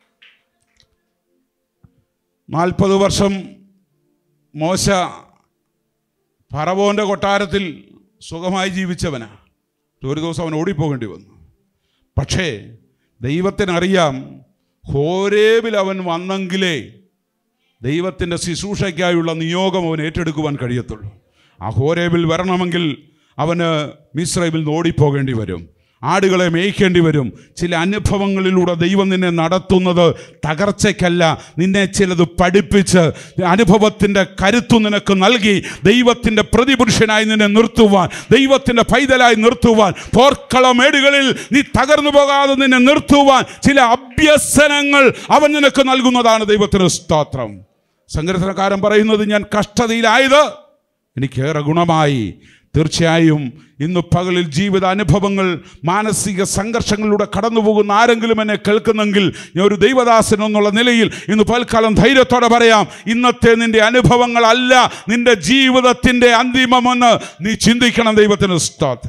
നാൽപ്പത് വർഷം മോശ ഫറവോൻ്റെ കൊട്ടാരത്തിൽ സുഖമായി ജീവിച്ചവനാ ഒരു ദിവസം അവൻ ഓടിപ്പോകേണ്ടി വന്നു പക്ഷേ ദൈവത്തിനറിയാം ഹോരേബിൽ അവൻ വന്നെങ്കിലേ ദൈവത്തിൻ്റെ ശുശ്രൂഷയ്ക്കായുള്ള നിയോഗം അവൻ ഏറ്റെടുക്കുവാൻ കഴിയത്തുള്ളൂ ആ ഹോരേബിൽ വരണമെങ്കിൽ അവന് മിശ്രൈമിൽ നിന്ന് ഓടിപ്പോകേണ്ടി വരും ആടുകളെ മേയ്ക്കേണ്ടി വരും ചില അനുഭവങ്ങളിലൂടെ ദൈവം നിന്നെ നടത്തുന്നത് തകർച്ചയ്ക്കല്ല നിന്നെ ചിലത് പഠിപ്പിച്ച് അനുഭവത്തിൻ്റെ കരുത്തു നിനക്ക് നൽകി ദൈവത്തിൻ്റെ പ്രതിപുരുഷനായി നിന്നെ നിർത്തുവാൻ ദൈവത്തിൻ്റെ പൈതലായി നിർത്തുവാൻ പോർക്കളമേടുകളിൽ നീ തകർന്നു പോകാതെ നിന്നെ നിർത്തുവാൻ ചില അഭ്യസനങ്ങൾ അവൻ നിനക്ക് നൽകുന്നതാണ് ദൈവത്തിന് സ്തോത്രം സങ്കീർത്തനക്കാരൻ പറയുന്നത് ഞാൻ കഷ്ടതയിലായത് എനിക്കേറെ ഗുണമായി തീർച്ചയായും ഇന്ന് പകലിൽ ജീവിത അനുഭവങ്ങൾ മാനസിക സംഘർഷങ്ങളിലൂടെ കടന്നു പോകുന്ന ആരെങ്കിലും എന്നെ കേൾക്കുന്നെങ്കിൽ ഞാൻ ഒരു ദൈവദാസൻ എന്നുള്ള നിലയിൽ ഇന്ന് പൽക്കാലം ധൈര്യത്തോടെ പറയാം ഇന്നത്തെ നിന്റെ അനുഭവങ്ങളല്ല നിന്റെ ജീവിതത്തിൻ്റെ അന്തിമമെന്ന് നീ ചിന്തിക്കണം ദൈവത്തിന് സ്തോത്രം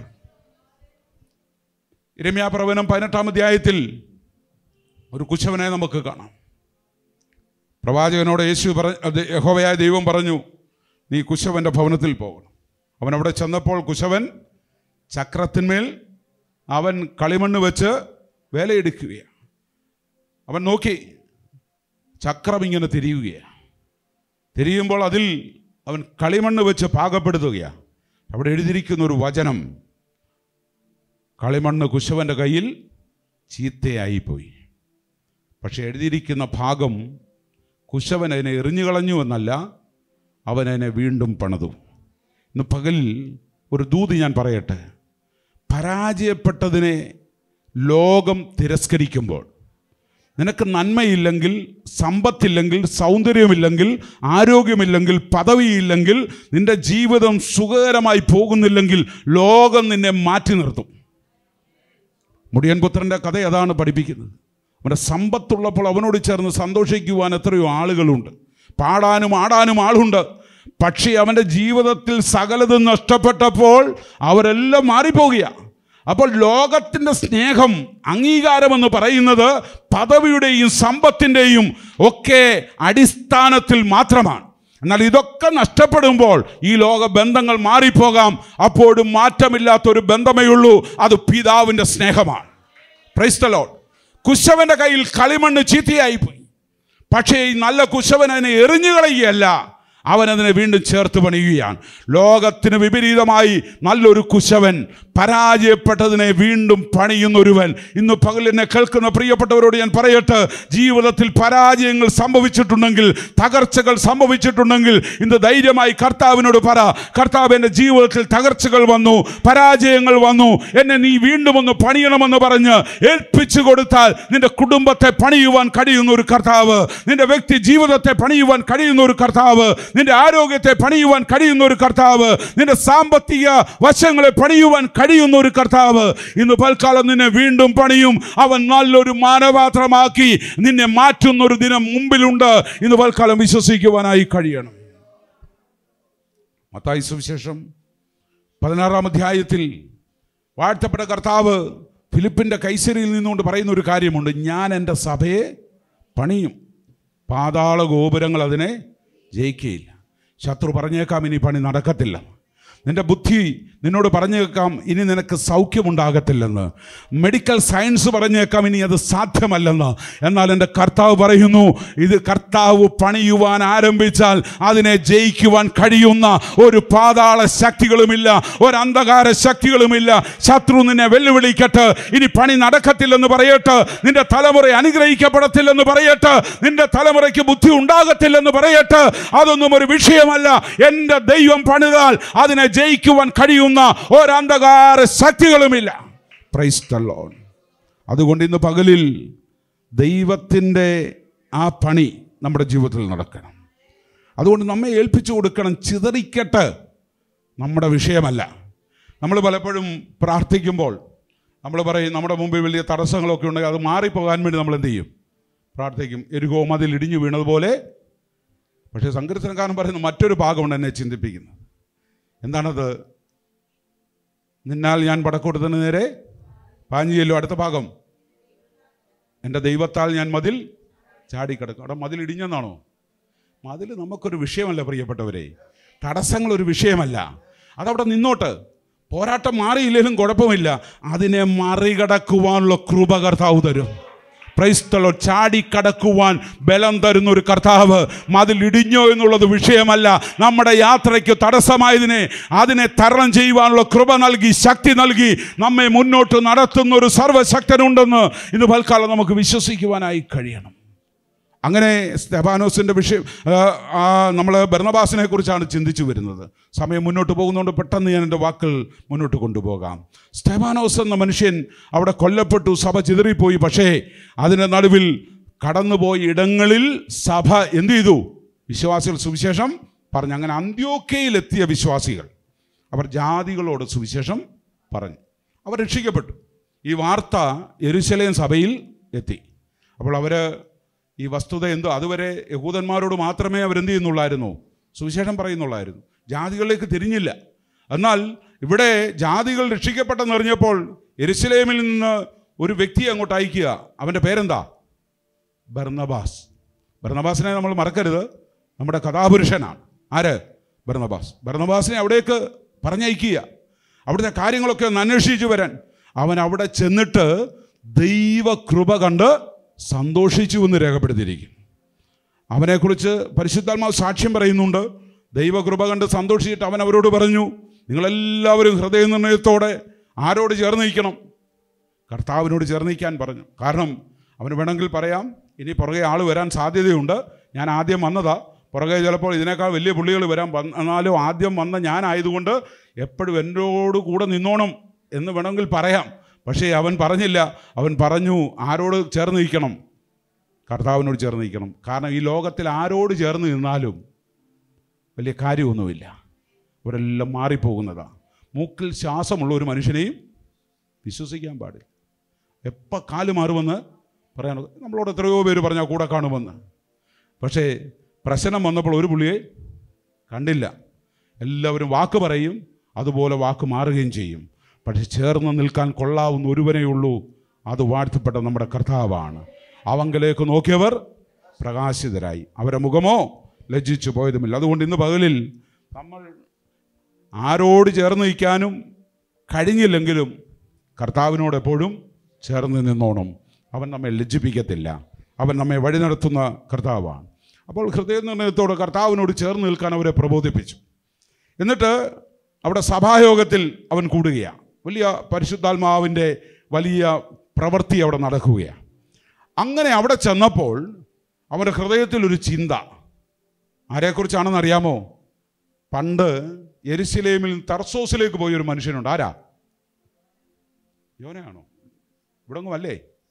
ഇരമ്യാപ്രവനം പതിനെട്ടാം അധ്യായത്തിൽ ഒരു കുശവനെ നമുക്ക് കാണാം പ്രവാചകനോട് യേശു പറ അത് യഹോവയായ ദൈവം പറഞ്ഞു നീ കുശവൻ്റെ ഭവനത്തിൽ പോകണം അവൻ അവിടെ ചെന്നപ്പോൾ കുശവൻ ചക്രത്തിന്മേൽ അവൻ കളിമണ്ണ് വെച്ച് വേലയെടുക്കുകയാണ് അവൻ നോക്കി ചക്രം ഇങ്ങനെ തിരിയുകയാണ് തിരിയുമ്പോൾ അതിൽ അവൻ കളിമണ്ണ് വെച്ച് പാകപ്പെടുത്തുകയാണ് അവിടെ എഴുതിയിരിക്കുന്ന ഒരു വചനം കളിമണ്ണ് കുശവൻ്റെ കയ്യിൽ ചീത്തയായിപ്പോയി പക്ഷെ എഴുതിയിരിക്കുന്ന ഭാഗം കുശവൻ അതിനെ എറിഞ്ഞു കളഞ്ഞു എന്നല്ല അവൻ അതിനെ വീണ്ടും പണിതു ഇന്ന് പകലിൽ ഒരു ദൂത് ഞാൻ പറയട്ടെ പരാജയപ്പെട്ടതിനെ ലോകം തിരസ്കരിക്കുമ്പോൾ നിനക്ക് നന്മയില്ലെങ്കിൽ സമ്പത്തില്ലെങ്കിൽ സൗന്ദര്യമില്ലെങ്കിൽ ആരോഗ്യമില്ലെങ്കിൽ പദവിയില്ലെങ്കിൽ നിന്റെ ജീവിതം സുഖകരമായി പോകുന്നില്ലെങ്കിൽ ലോകം നിന്നെ മാറ്റി നിർത്തും മുടിയൻ പുത്രൻ്റെ കഥ അതാണ് പഠിപ്പിക്കുന്നത് അവൻ്റെ സമ്പത്തുള്ളപ്പോൾ അവനോട് ചേർന്ന് സന്തോഷിക്കുവാൻ എത്രയോ ആളുകളുണ്ട് പാടാനും ആടാനും ആളുണ്ട് പക്ഷേ അവൻ്റെ ജീവിതത്തിൽ സകലതും നഷ്ടപ്പെട്ടപ്പോൾ അവരെല്ലാം മാറിപ്പോകുകയാണ് അപ്പോൾ ലോകത്തിൻ്റെ സ്നേഹം അംഗീകാരമെന്ന് പറയുന്നത് പദവിയുടെയും സമ്പത്തിൻ്റെയും ഒക്കെ അടിസ്ഥാനത്തിൽ മാത്രമാണ് എന്നാൽ ഇതൊക്കെ നഷ്ടപ്പെടുമ്പോൾ ഈ ലോക ബന്ധങ്ങൾ മാറിപ്പോകാം അപ്പോഴും മാറ്റമില്ലാത്തൊരു ബന്ധമേ ഉള്ളൂ അത് പിതാവിൻ്റെ സ്നേഹമാണ് പ്രൈസ്തലോൺ കുശവന്റെ കയ്യിൽ കളിമണ്ണ് ചീത്തയായിപ്പോയി പക്ഷേ ഈ നല്ല കുശവൻ അതിനെ എറിഞ്ഞു കളയുകയല്ല അവൻ അതിനെ വീണ്ടും ചേർത്ത് പണിയുകയാണ് ലോകത്തിന് വിപരീതമായി നല്ലൊരു കുശവൻ പരാജയപ്പെട്ടതിനെ വീണ്ടും പണിയുന്ന ഒരുവൻ ഇന്ന് പകലിനെ കേൾക്കുന്ന പ്രിയപ്പെട്ടവരോട് ഞാൻ പറയട്ടെ ജീവിതത്തിൽ പരാജയങ്ങൾ സംഭവിച്ചിട്ടുണ്ടെങ്കിൽ തകർച്ചകൾ സംഭവിച്ചിട്ടുണ്ടെങ്കിൽ ഇന്ന് ധൈര്യമായി കർത്താവിനോട് പറ കർത്താവ് എൻ്റെ ജീവിതത്തിൽ തകർച്ചകൾ വന്നു പരാജയങ്ങൾ വന്നു എന്നെ നീ വീണ്ടും ഒന്ന് പണിയണമെന്ന് പറഞ്ഞ് ഏൽപ്പിച്ചു കൊടുത്താൽ നിന്റെ കുടുംബത്തെ പണിയുവാൻ കഴിയുന്ന ഒരു കർത്താവ് നിന്റെ വ്യക്തി ജീവിതത്തെ പണിയുവാൻ കഴിയുന്ന ഒരു കർത്താവ് നിന്റെ ആരോഗ്യത്തെ പണിയുവാൻ കഴിയുന്ന ഒരു കർത്താവ് നിന്റെ സാമ്പത്തിക വശങ്ങളെ പണിയുവാൻ കഴിയുന്ന ഒരു കർത്താവ് ഇന്ന് പൽക്കാലം നിന്നെ വീണ്ടും പണിയും അവൻ നല്ലൊരു മാനപാത്രമാക്കി നിന്നെ മാറ്റുന്ന ഒരു ദിനം മുമ്പിലുണ്ട് ഇന്ന് പൽക്കാലം വിശ്വസിക്കുവാനായി കഴിയണം മത്തായി സുവിശേഷം പതിനാറാം അധ്യായത്തിൽ വാഴ്ത്തപ്പെട്ട കർത്താവ് ഫിലിപ്പിൻ്റെ കൈസരിയിൽ നിന്നുകൊണ്ട് പറയുന്ന ഒരു കാര്യമുണ്ട് ഞാൻ എൻ്റെ സഭയെ പണിയും പാതാള ഗോപുരങ്ങൾ അതിനെ ജയിക്കുകയില്ല ശത്രു പറഞ്ഞേക്കാം ഇനി പണി നടക്കത്തില്ല നിന്റെ ബുദ്ധി നിന്നോട് പറഞ്ഞേക്കാം ഇനി നിനക്ക് സൗഖ്യമുണ്ടാകത്തില്ലെന്ന് മെഡിക്കൽ സയൻസ് പറഞ്ഞേക്കാം ഇനി അത് സാധ്യമല്ലെന്ന് എന്നാൽ എൻ്റെ കർത്താവ് പറയുന്നു ഇത് കർത്താവ് പണിയുവാൻ ആരംഭിച്ചാൽ അതിനെ ജയിക്കുവാൻ കഴിയുന്ന ഒരു പാതാള ശക്തികളുമില്ല ഒരു അന്ധകാര ശക്തികളുമില്ല ശത്രു നിന്നെ വെല്ലുവിളിക്കട്ടെ ഇനി പണി നടക്കത്തില്ലെന്ന് പറയട്ടെ നിന്റെ തലമുറ അനുഗ്രഹിക്കപ്പെടത്തില്ലെന്ന് പറയട്ടെ നിന്റെ തലമുറയ്ക്ക് ബുദ്ധി ഉണ്ടാകത്തില്ലെന്ന് പറയട്ടെ അതൊന്നും ഒരു വിഷയമല്ല എൻ്റെ ദൈവം പണിതാൽ അതിനെ ജയിക്കുവാൻ കഴിയുന്ന ഒരന്ധകാര ശക്തികളുമില്ല പ്രൈസ് ദ ലോർഡ് അതുകൊണ്ട് ഇന്ന് പകലിൽ ദൈവത്തിൻ്റെ ആ പണി നമ്മുടെ ജീവിതത്തിൽ നടക്കണം അതുകൊണ്ട് നമ്മെ ഏൽപ്പിച്ചു കൊടുക്കണം ചിതറിക്കട്ട് നമ്മുടെ വിഷയമല്ല നമ്മൾ പലപ്പോഴും പ്രാർത്ഥിക്കുമ്പോൾ നമ്മൾ പറയും നമ്മുടെ മുമ്പിൽ വലിയ തടസ്സങ്ങളൊക്കെ ഉണ്ടെങ്കിൽ അത് മാറിപ്പോകാൻ വേണ്ടി നമ്മൾ എന്ത് ചെയ്യും പ്രാർത്ഥിക്കും എരുകോ മതിൽ ഇടിഞ്ഞു വീണതുപോലെ പക്ഷേ സങ്കീർത്തനക്കാരൻ പറയുന്ന മറ്റൊരു ഭാഗമുണ്ട് എന്നെ ചിന്തിപ്പിക്കുന്നത് എന്താണത് നിന്നാൽ ഞാൻ പടക്കൂട്ടത്തിന് നേരെ പാഞ്ഞിയല്ലോ അടുത്ത ഭാഗം എൻ്റെ ദൈവത്താൽ ഞാൻ മതിൽ ചാടിക്കിടക്കും അവിടെ മതിൽ ഇടിഞ്ഞെന്നാണോ മതിൽ നമുക്കൊരു വിഷയമല്ല പ്രിയപ്പെട്ടവരെ തടസ്സങ്ങളൊരു വിഷയമല്ല അതവിടെ നിന്നോട്ട് പോരാട്ടം മാറിയില്ലെങ്കിലും കുഴപ്പമില്ല അതിനെ മറികടക്കുവാനുള്ള കൃപ കർത്താവ് തരും പ്രൈസ്തലോ ചാടിക്കടക്കുവാൻ ബലം തരുന്ന ഒരു കർത്താവ് മതിൽ ഇടിഞ്ഞോ എന്നുള്ളത് വിഷയമല്ല നമ്മുടെ യാത്രയ്ക്ക് തടസ്സമായതിനെ അതിനെ തരണം ചെയ്യുവാനുള്ള കൃപ നൽകി ശക്തി നൽകി നമ്മെ മുന്നോട്ട് നടത്തുന്ന ഒരു സർവശക്തനുണ്ടെന്ന് ഇന്ന് തൽക്കാലം നമുക്ക് വിശ്വസിക്കുവാനായി കഴിയണം അങ്ങനെ സ്തെഫാനോസിൻ്റെ വിഷയം നമ്മൾ ഭരണബാസിനെ കുറിച്ചാണ് ചിന്തിച്ചു വരുന്നത് സമയം മുന്നോട്ട് പോകുന്നതുകൊണ്ട് പെട്ടെന്ന് ഞാൻ എൻ്റെ വാക്കുകൾ മുന്നോട്ട് കൊണ്ടുപോകാം സ്തെഫാനോസ് എന്ന മനുഷ്യൻ അവിടെ കൊല്ലപ്പെട്ടു സഭ ചിതറിപ്പോയി പക്ഷേ അതിൻ്റെ നടുവിൽ കടന്നുപോയ ഇടങ്ങളിൽ സഭ എന്തു ചെയ്തു വിശ്വാസികൾ സുവിശേഷം പറഞ്ഞു അങ്ങനെ അന്ത്യോക്കയിലെത്തിയ വിശ്വാസികൾ അവർ ജാതികളോട് സുവിശേഷം പറഞ്ഞു അവർ രക്ഷിക്കപ്പെട്ടു ഈ വാർത്ത യെരുശലേം സഭയിൽ എത്തി അപ്പോൾ അവർ ഈ വസ്തുത എന്തോ അതുവരെ യഹൂദന്മാരോട് മാത്രമേ അവരെന്ത് ചെയ്യുന്നുള്ളായിരുന്നു സുവിശേഷം പറയുന്നുള്ളായിരുന്നു ജാതികളിലേക്ക് തിരിഞ്ഞില്ല എന്നാൽ ഇവിടെ ജാതികൾ രക്ഷിക്കപ്പെട്ടെന്ന് അറിഞ്ഞപ്പോൾ യെരുശലേമിൽ നിന്ന് ഒരു വ്യക്തിയെ അങ്ങോട്ട് അയക്കുക അവൻ്റെ പേരെന്താ ബർണബാസ് ബർണബാസിനെ നമ്മൾ മറക്കരുത് നമ്മുടെ കഥാപുരുഷനാണ് ആര് ബർണബാസ് ബർണബാസിനെ അവിടേക്ക് പറഞ്ഞയക്കുക അവിടുത്തെ കാര്യങ്ങളൊക്കെ ഒന്ന് അന്വേഷിച്ചു വരാൻ അവൻ അവിടെ ചെന്നിട്ട് ദൈവകൃപ കണ്ട് സന്തോഷിച്ചു എന്ന് രേഖപ്പെടുത്തിയിരിക്കും അവനെക്കുറിച്ച് പരിശുദ്ധാത്മാവ് സാക്ഷ്യം പറയുന്നുണ്ട് ദൈവകൃപ കണ്ട് സന്തോഷിച്ചിട്ട് അവൻ അവരോട് പറഞ്ഞു നിങ്ങളെല്ലാവരും ഹൃദയനിർണയത്തോടെ ആരോട് ചേർന്ന് നിൽക്കണം കർത്താവിനോട് ചേർന്ന് നിൽക്കാൻ പറഞ്ഞു കാരണം അവന് വേണമെങ്കിൽ പറയാം ഇനി പുറകെ ആൾ വരാൻ സാധ്യതയുണ്ട് ഞാൻ ആദ്യം വന്നതാ പുറകെ ചിലപ്പോൾ ഇതിനേക്കാൾ വലിയ പുള്ളികൾ വരാൻ വന്നാലും ആദ്യം വന്ന ഞാനായതുകൊണ്ട് എപ്പോഴും എന്നോട് കൂടെ നിന്നോണം എന്ന് വേണമെങ്കിൽ പറയാം പക്ഷേ അവൻ പറഞ്ഞില്ല അവൻ പറഞ്ഞു ആരോട് ചേർന്ന് നിൽക്കണം കർത്താവിനോട് ചേർന്ന് നിൽക്കണം കാരണം ഈ ലോകത്തിൽ ആരോട് ചേർന്ന് നിന്നാലും വലിയ കാര്യമൊന്നുമില്ല ഇവരെല്ലാം മാറിപ്പോകുന്നതാണ് മൂക്കിൽ ശ്വാസമുള്ള ഒരു മനുഷ്യനെയും വിശ്വസിക്കാൻ പാടില്ല എപ്പോൾ കാല് മാറുമെന്ന് പറയാൻ നമ്മളോട് എത്രയോ പേര് പറഞ്ഞാൽ കൂടെ കാണുമെന്ന് പക്ഷേ പ്രശ്നം വന്നപ്പോൾ ഒരു പുള്ളിയെ കണ്ടില്ല എല്ലാവരും വാക്ക് പറയും അതുപോലെ വാക്ക് മാറുകയും ചെയ്യും പക്ഷെ ചേർന്ന് നിൽക്കാൻ കൊള്ളാവുന്ന ഒരുവനേ ഉള്ളൂ അത് വാഴ്ത്തപ്പെട്ട നമ്മുടെ കർത്താവാണ് അവങ്കലേക്ക് നോക്കിയവർ പ്രകാശിതരായി അവരുടെ മുഖമോ ലജ്ജിച്ചു പോയതുമില്ല അതുകൊണ്ട് ഇന്ന് പകലിൽ നമ്മൾ ആരോട് ചേർന്ന് നിൽക്കാനും കഴിഞ്ഞില്ലെങ്കിലും കർത്താവിനോട് എപ്പോഴും ചേർന്ന് നിന്നോണം അവൻ നമ്മെ ലജ്ജിപ്പിക്കത്തില്ല അവൻ നമ്മെ വഴി നടത്തുന്ന കർത്താവാണ് അപ്പോൾ ഹൃദയനിർണയത്തോട് കർത്താവിനോട് ചേർന്ന് നിൽക്കാൻ അവരെ പ്രബോധിപ്പിച്ചു എന്നിട്ട് അവിടെ സഭായോഗത്തിൽ അവൻ കൂടുകയാണ് വലിയ പരിശുദ്ധാത്മാവിൻ്റെ വലിയ പ്രവൃത്തി അവിടെ നടക്കുകയാണ് അങ്ങനെ അവിടെ ചെന്നപ്പോൾ അവൻ്റെ ഹൃദയത്തിൽ ഒരു ചിന്ത ആരെക്കുറിച്ചാണെന്ന് അറിയാമോ പണ്ട് എരുസലേമിൽ നിന്ന് തർസോസിലേക്ക് പോയ ഒരു മനുഷ്യനുണ്ട് ആരാ യോനയാണോ ഇവിടെങ്ങും അല്ലേ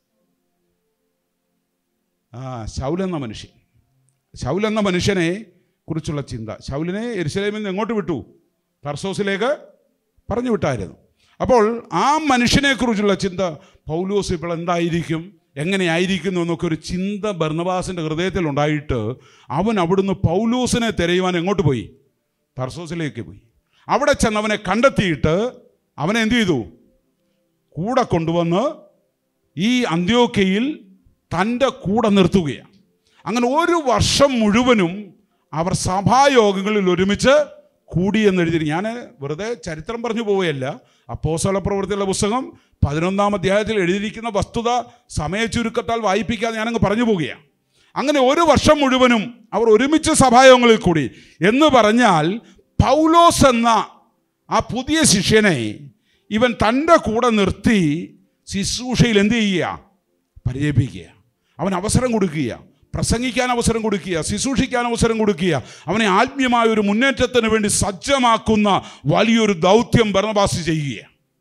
ആ ശൗലെന്ന മനുഷ്യൻ ശൗലെന്ന മനുഷ്യനെ കുറിച്ചുള്ള ചിന്ത ശൗലിനെ എരുസലേമിൽ നിന്ന് എങ്ങോട്ട് വിട്ടു തർസോസിലേക്ക് പറഞ്ഞു വിട്ടായിരുന്നു അപ്പോൾ ആ മനുഷ്യനെക്കുറിച്ചുള്ള ചിന്ത പൗലോസ് ഇപ്പോൾ എന്തായിരിക്കും എങ്ങനെയായിരിക്കുന്നു എന്നൊക്കെ ഒരു ചിന്ത ഭർണവാസിൻ്റെ ഹൃദയത്തിൽ ഉണ്ടായിട്ട് അവൻ അവിടുന്ന് പൗലോസിനെ തിരയുവാൻ എങ്ങോട്ട് പോയി തർസോസിലേക്ക് പോയി അവിടെ ചെന്ന് അവനെ കണ്ടെത്തിയിട്ട് അവനെ എന്ത് ചെയ്തു കൂടെ കൊണ്ടുവന്ന് ഈ അന്ത്യോക്കയിൽ തൻ്റെ കൂടെ നിർത്തുകയാണ് അങ്ങനെ ഒരു വർഷം മുഴുവനും അവർ സഭായോഗങ്ങളിൽ ഒരുമിച്ച് കൂടി എന്നെഴുതി ഞാൻ വെറുതെ ചരിത്രം പറഞ്ഞു പോവുകയല്ല അപ്പോസല പ്രവൃത്തിയുള്ള പുസ്തകം പതിനൊന്നാം അധ്യായത്തിൽ എഴുതിയിരിക്കുന്ന വസ്തുത സമയ ചുരുക്കത്താൽ വായിപ്പിക്കാതെ ഞാനങ്ങ് പറഞ്ഞു പോവുകയാണ് അങ്ങനെ ഒരു വർഷം മുഴുവനും അവർ ഒരുമിച്ച് സഭായോഗങ്ങളിൽ കൂടി എന്ന് പറഞ്ഞാൽ പൗലോസ് എന്ന ആ പുതിയ ശിഷ്യനെ ഇവൻ തൻ്റെ കൂടെ നിർത്തി ശുശ്രൂഷയിൽ എന്ത് ചെയ്യുക പരിചയിപ്പിക്കുക അവൻ അവസരം കൊടുക്കുക പ്രസംഗിക്കാൻ അവസരം കൊടുക്കുക ശുശ്രൂഷിക്കാൻ അവസരം കൊടുക്കുക അവനെ ആത്മീയമായ ഒരു മുന്നേറ്റത്തിന് വേണ്ടി സജ്ജമാക്കുന്ന വലിയൊരു ദൗത്യം ഭരണവാസി ചെയ്യുക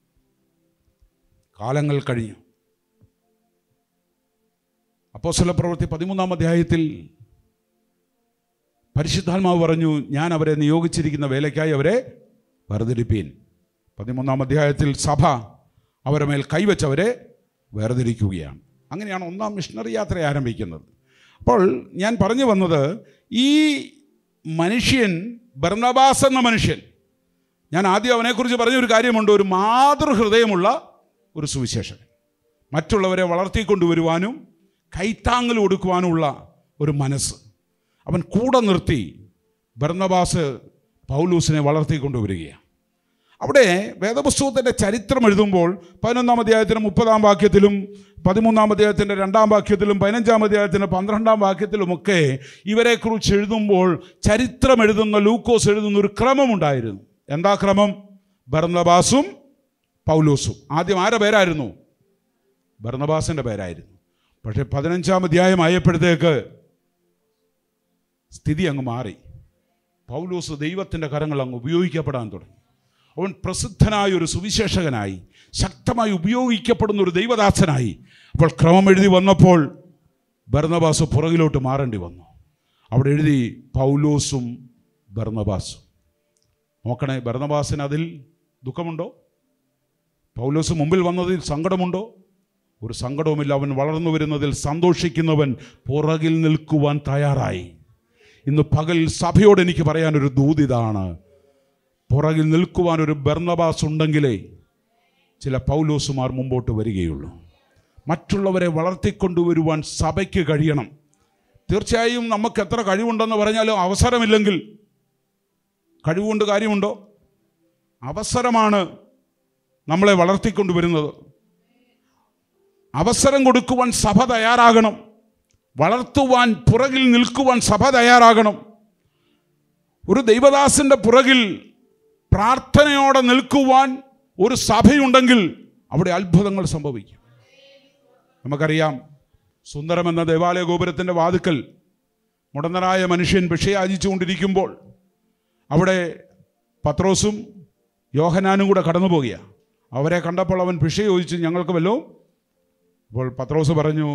കാലങ്ങൾ കഴിഞ്ഞു അപ്പോസ്തല പ്രവൃത്തി പതിമൂന്നാം അധ്യായത്തിൽ പരിശുദ്ധാത്മാവ് പറഞ്ഞു ഞാൻ അവരെ നിയോഗിച്ചിരിക്കുന്ന വേലയ്ക്കായി അവരെ വേർതിരിപ്പീൻ പതിമൂന്നാം അധ്യായത്തിൽ സഭ അവരുടെ മേൽ കൈവച്ചവരെ വേർതിരിക്കുകയാണ് അങ്ങനെയാണ് ഒന്നാം മിഷണറി യാത്ര ആരംഭിക്കുന്നത് അപ്പോൾ ഞാൻ പറഞ്ഞു വന്നത് ഈ മനുഷ്യൻ ബർണബാസ് എന്ന മനുഷ്യൻ ഞാൻ ആദ്യം അവനെക്കുറിച്ച് പറഞ്ഞൊരു കാര്യമുണ്ട് ഒരു മാതൃഹൃദയമുള്ള ഒരു സുവിശേഷൻ മറ്റുള്ളവരെ വളർത്തിക്കൊണ്ടുവരുവാനും കൈത്താങ്ങൽ കൊടുക്കുവാനുമുള്ള ഒരു മനസ്സ് അവൻ കൂടെ നിർത്തി ബർണബാസ് പൗലൂസിനെ വളർത്തിക്കൊണ്ടുവരികയാണ് അവിടെ വേദപുസ്തകത്തിൻ്റെ ചരിത്രം എഴുതുമ്പോൾ പതിനൊന്നാം അധ്യായത്തിന് മുപ്പതാം വാക്യത്തിലും പതിമൂന്നാം അധ്യായത്തിൻ്റെ രണ്ടാം വാക്യത്തിലും പതിനഞ്ചാം അധ്യായത്തിൻ്റെ പന്ത്രണ്ടാം വാക്യത്തിലുമൊക്കെ ഇവരെക്കുറിച്ച് എഴുതുമ്പോൾ ചരിത്രം എഴുതുന്ന ലൂക്കോസ് എഴുതുന്ന ഒരു ക്രമമുണ്ടായിരുന്നു എന്താ ക്രമം ബർണബാസും പൗലോസും ആദ്യം ആരുടെ പേരായിരുന്നു ബർണബാസിൻ്റെ പേരായിരുന്നു പക്ഷേ പതിനഞ്ചാം അധ്യായം ആയപ്പോഴത്തേക്ക് സ്ഥിതി അങ്ങ് മാറി പൗലോസ് ദൈവത്തിൻ്റെ കരങ്ങൾ അങ്ങ് ഉപയോഗിക്കപ്പെടാൻ തുടങ്ങി അവൻ പ്രസിദ്ധനായ ഒരു സുവിശേഷകനായി ശക്തമായി ഉപയോഗിക്കപ്പെടുന്ന ഒരു ദൈവദാസനായി അപ്പോൾ ക്രമം എഴുതി വന്നപ്പോൾ ബർണബാസ് പുറകിലോട്ട് മാറേണ്ടി വന്നു അവിടെ എഴുതി പൗലോസും ബർണബാസും നോക്കണേ ഭരണവാസിന് അതിൽ ദുഃഖമുണ്ടോ പൗലോസ് മുമ്പിൽ വന്നതിൽ സങ്കടമുണ്ടോ ഒരു സങ്കടവുമില്ല അവൻ വളർന്നു വരുന്നതിൽ സന്തോഷിക്കുന്നവൻ പുറകിൽ നിൽക്കുവാൻ തയ്യാറായി ഇന്ന് പകൽ സഭയോട് എനിക്ക് പറയാനൊരു ദൂതിതാണ് പുറകിൽ നിൽക്കുവാൻ ഒരു ബർണബാസ് ഉണ്ടെങ്കിലേ ചില പൗലോസുമാർ മുമ്പോട്ട് വരികയുള്ളൂ മറ്റുള്ളവരെ വളർത്തിക്കൊണ്ടുവരുവാൻ സഭയ്ക്ക് കഴിയണം തീർച്ചയായും നമുക്ക് എത്ര കഴിവുണ്ടെന്ന് പറഞ്ഞാലും അവസരമില്ലെങ്കിൽ കഴിവുകൊണ്ട് കാര്യമുണ്ടോ അവസരമാണ് നമ്മളെ വളർത്തിക്കൊണ്ടുവരുന്നത് അവസരം കൊടുക്കുവാൻ സഭ തയ്യാറാകണം വളർത്തുവാൻ പുറകിൽ നിൽക്കുവാൻ സഭ തയ്യാറാകണം ഒരു ദൈവദാസന്റെ പുറകിൽ പ്രാർത്ഥനയോടെ നിൽക്കുവാൻ ഒരു സഭയുണ്ടെങ്കിൽ അവിടെ അത്ഭുതങ്ങൾ സംഭവിക്കും നമുക്കറിയാം സുന്ദരം എന്ന ദേവാലയ ഗോപുരത്തിൻ്റെ വാതുക്കൽ മുടന്തനായ മനുഷ്യൻ ഭിക്ഷയാചിച്ചുകൊണ്ടിരിക്കുമ്പോൾ അവിടെ പത്രോസും യോഹനാനും കൂടെ കടന്നു പോകുകയാണ് അവരെ കണ്ടപ്പോൾ അവൻ ഭിക്ഷ ചോദിച്ചു ഞങ്ങൾക്ക് വല്ലോ അപ്പോൾ പത്രോസ് പറഞ്ഞു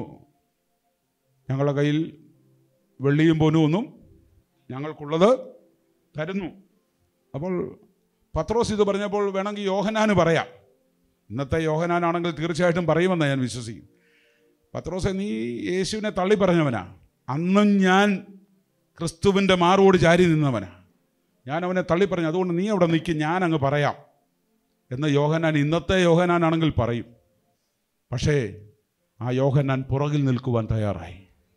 ഞങ്ങളുടെ കയ്യിൽ വെള്ളിയും പൊന്നും ഒന്നും ഞങ്ങൾക്കുള്ളത് തരുന്നു അപ്പോൾ പത്രോസ് ഇത് പറഞ്ഞപ്പോൾ വേണമെങ്കിൽ യോഹനാന് പറയാം ഇന്നത്തെ യോഹനാനാണെങ്കിൽ തീർച്ചയായിട്ടും പറയുമെന്ന് ഞാൻ വിശ്വസിക്കും പത്രോസെ നീ യേശുവിനെ തള്ളി പറഞ്ഞവനാ അന്നും ഞാൻ ക്രിസ്തുവിൻ്റെ മാറോട് ചാരി നിന്നവനാ ഞാൻ അവനെ തള്ളി പറഞ്ഞു അതുകൊണ്ട് നീ അവിടെ നിൽക്കും ഞാൻ അങ്ങ് പറയാം എന്ന് യോഹനാൻ ഇന്നത്തെ യോഹനാനാണെങ്കിൽ പറയും പക്ഷേ ആ യോഹനാൻ പുറകിൽ നിൽക്കുവാൻ തയ്യാറായി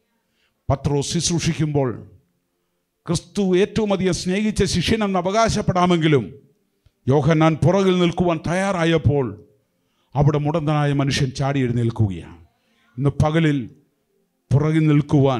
പത്രോ ശുശ്രൂഷിക്കുമ്പോൾ ക്രിസ്തു ഏറ്റവും അധികം സ്നേഹിച്ച ശിഷ്യനെന്ന് അവകാശപ്പെടാമെങ്കിലും യോഹന്നാൻ പുറകിൽ നിൽക്കുവാൻ തയ്യാറായപ്പോൾ അവിടെ മുടന്തനായ മനുഷ്യൻ ചാടി എഴുന്നേൽക്കുകയാണ് ഇന്ന് പകലിൽ പുറകിൽ നിൽക്കുവാൻ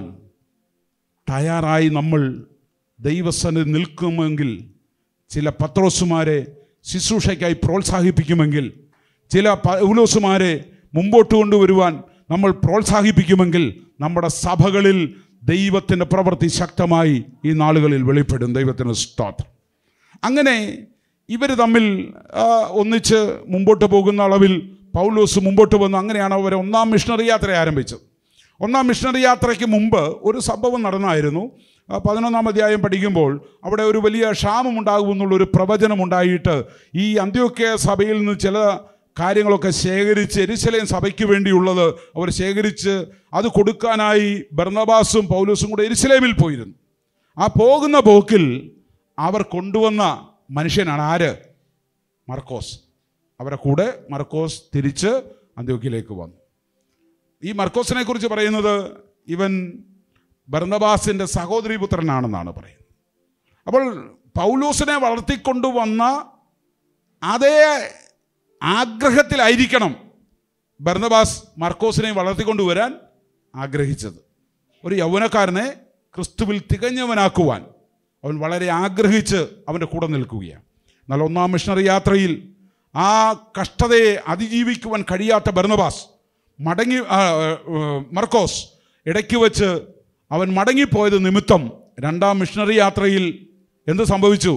തയ്യാറായി നമ്മൾ ദൈവസന്നിധി നിൽക്കുമെങ്കിൽ ചില പത്രോസുമാരെ ശുശ്രൂഷയ്ക്കായി പ്രോത്സാഹിപ്പിക്കുമെങ്കിൽ ചില പൗലോസുമാരെ മുമ്പോട്ട് കൊണ്ടുവരുവാൻ നമ്മൾ പ്രോത്സാഹിപ്പിക്കുമെങ്കിൽ നമ്മുടെ സഭകളിൽ ദൈവത്തിൻ്റെ പ്രവൃത്തി ശക്തമായി ഈ നാളുകളിൽ വെളിപ്പെടും ദൈവത്തിന് സ്തോത്രം അങ്ങനെ ഇവർ തമ്മിൽ ആ, ഒന്നിച്ച് മുമ്പോട്ട് പോകുന്ന അളവിൽ പൗലോസ് മുമ്പോട്ട് വന്നു അങ്ങനെയാണ് അവർ ഒന്നാം മിഷണറി യാത്ര ആരംഭിച്ചത് ഒന്നാം മിഷണറി യാത്രയ്ക്ക് മുമ്പ് ഒരു സംഭവം നടന്നായിരുന്നു ആ, പതിനൊന്നാം അധ്യായം പഠിക്കുമ്പോൾ അവിടെ ഒരു വലിയ ക്ഷാമം ഉണ്ടാകുമെന്നുള്ളൊരു പ്രവചനം ഉണ്ടായിട്ട് ഈ അന്ത്യോക്യ സഭയിൽ നിന്ന് ചില കാര്യങ്ങളൊക്കെ ശേഖരിച്ച് എരിശലേം സഭയ്ക്ക് വേണ്ടിയുള്ളത് അവർ ശേഖരിച്ച് അത് കൊടുക്കാനായി ബർണബാസും പൗലോസും കൂടെ എരിശലേമിൽ പോയിരുന്നു ആ പോകുന്ന പോക്കിൽ അവർ കൊണ്ടുവന്ന മനുഷ്യനാണ് ആര് മർക്കോസ് അവരെ കൂടെ മർക്കോസ് തിരിച്ച് അന്ത്യോക്കിലേക്ക് വന്നു ഈ മർക്കോസിനെ കുറിച്ച് പറയുന്നത് ഇവൻ ബർണബാസിൻ്റെ സഹോദരി പുത്രനാണെന്നാണ് പറയുന്നത് അപ്പോൾ പൗലൂസിനെ വളർത്തിക്കൊണ്ടുവന്ന അതേ ആഗ്രഹത്തിലായിരിക്കണം ബർണബാസ് മർക്കോസിനെ വളർത്തിക്കൊണ്ടുവരാൻ ആഗ്രഹിച്ചത് ഒരു യൗവനക്കാരനെ ക്രിസ്തുവിൽ തികഞ്ഞവനാക്കുവാൻ അവൻ വളരെ ആഗ്രഹിച്ച് അവൻ്റെ കൂടെ നിൽക്കുകയാണ് എന്നാൽ ഒന്നാം മിഷണറി യാത്രയിൽ ആ കഷ്ടതയെ അതിജീവിക്കുവാൻ കഴിയാത്ത ബർണബാസ് മടങ്ങി ആ, ആ, മർക്കോസ് ഇടയ്ക്ക് വെച്ച് അവൻ മടങ്ങിപ്പോയത് നിമിത്തം രണ്ടാം മിഷണറി യാത്രയിൽ എന്ത് സംഭവിച്ചു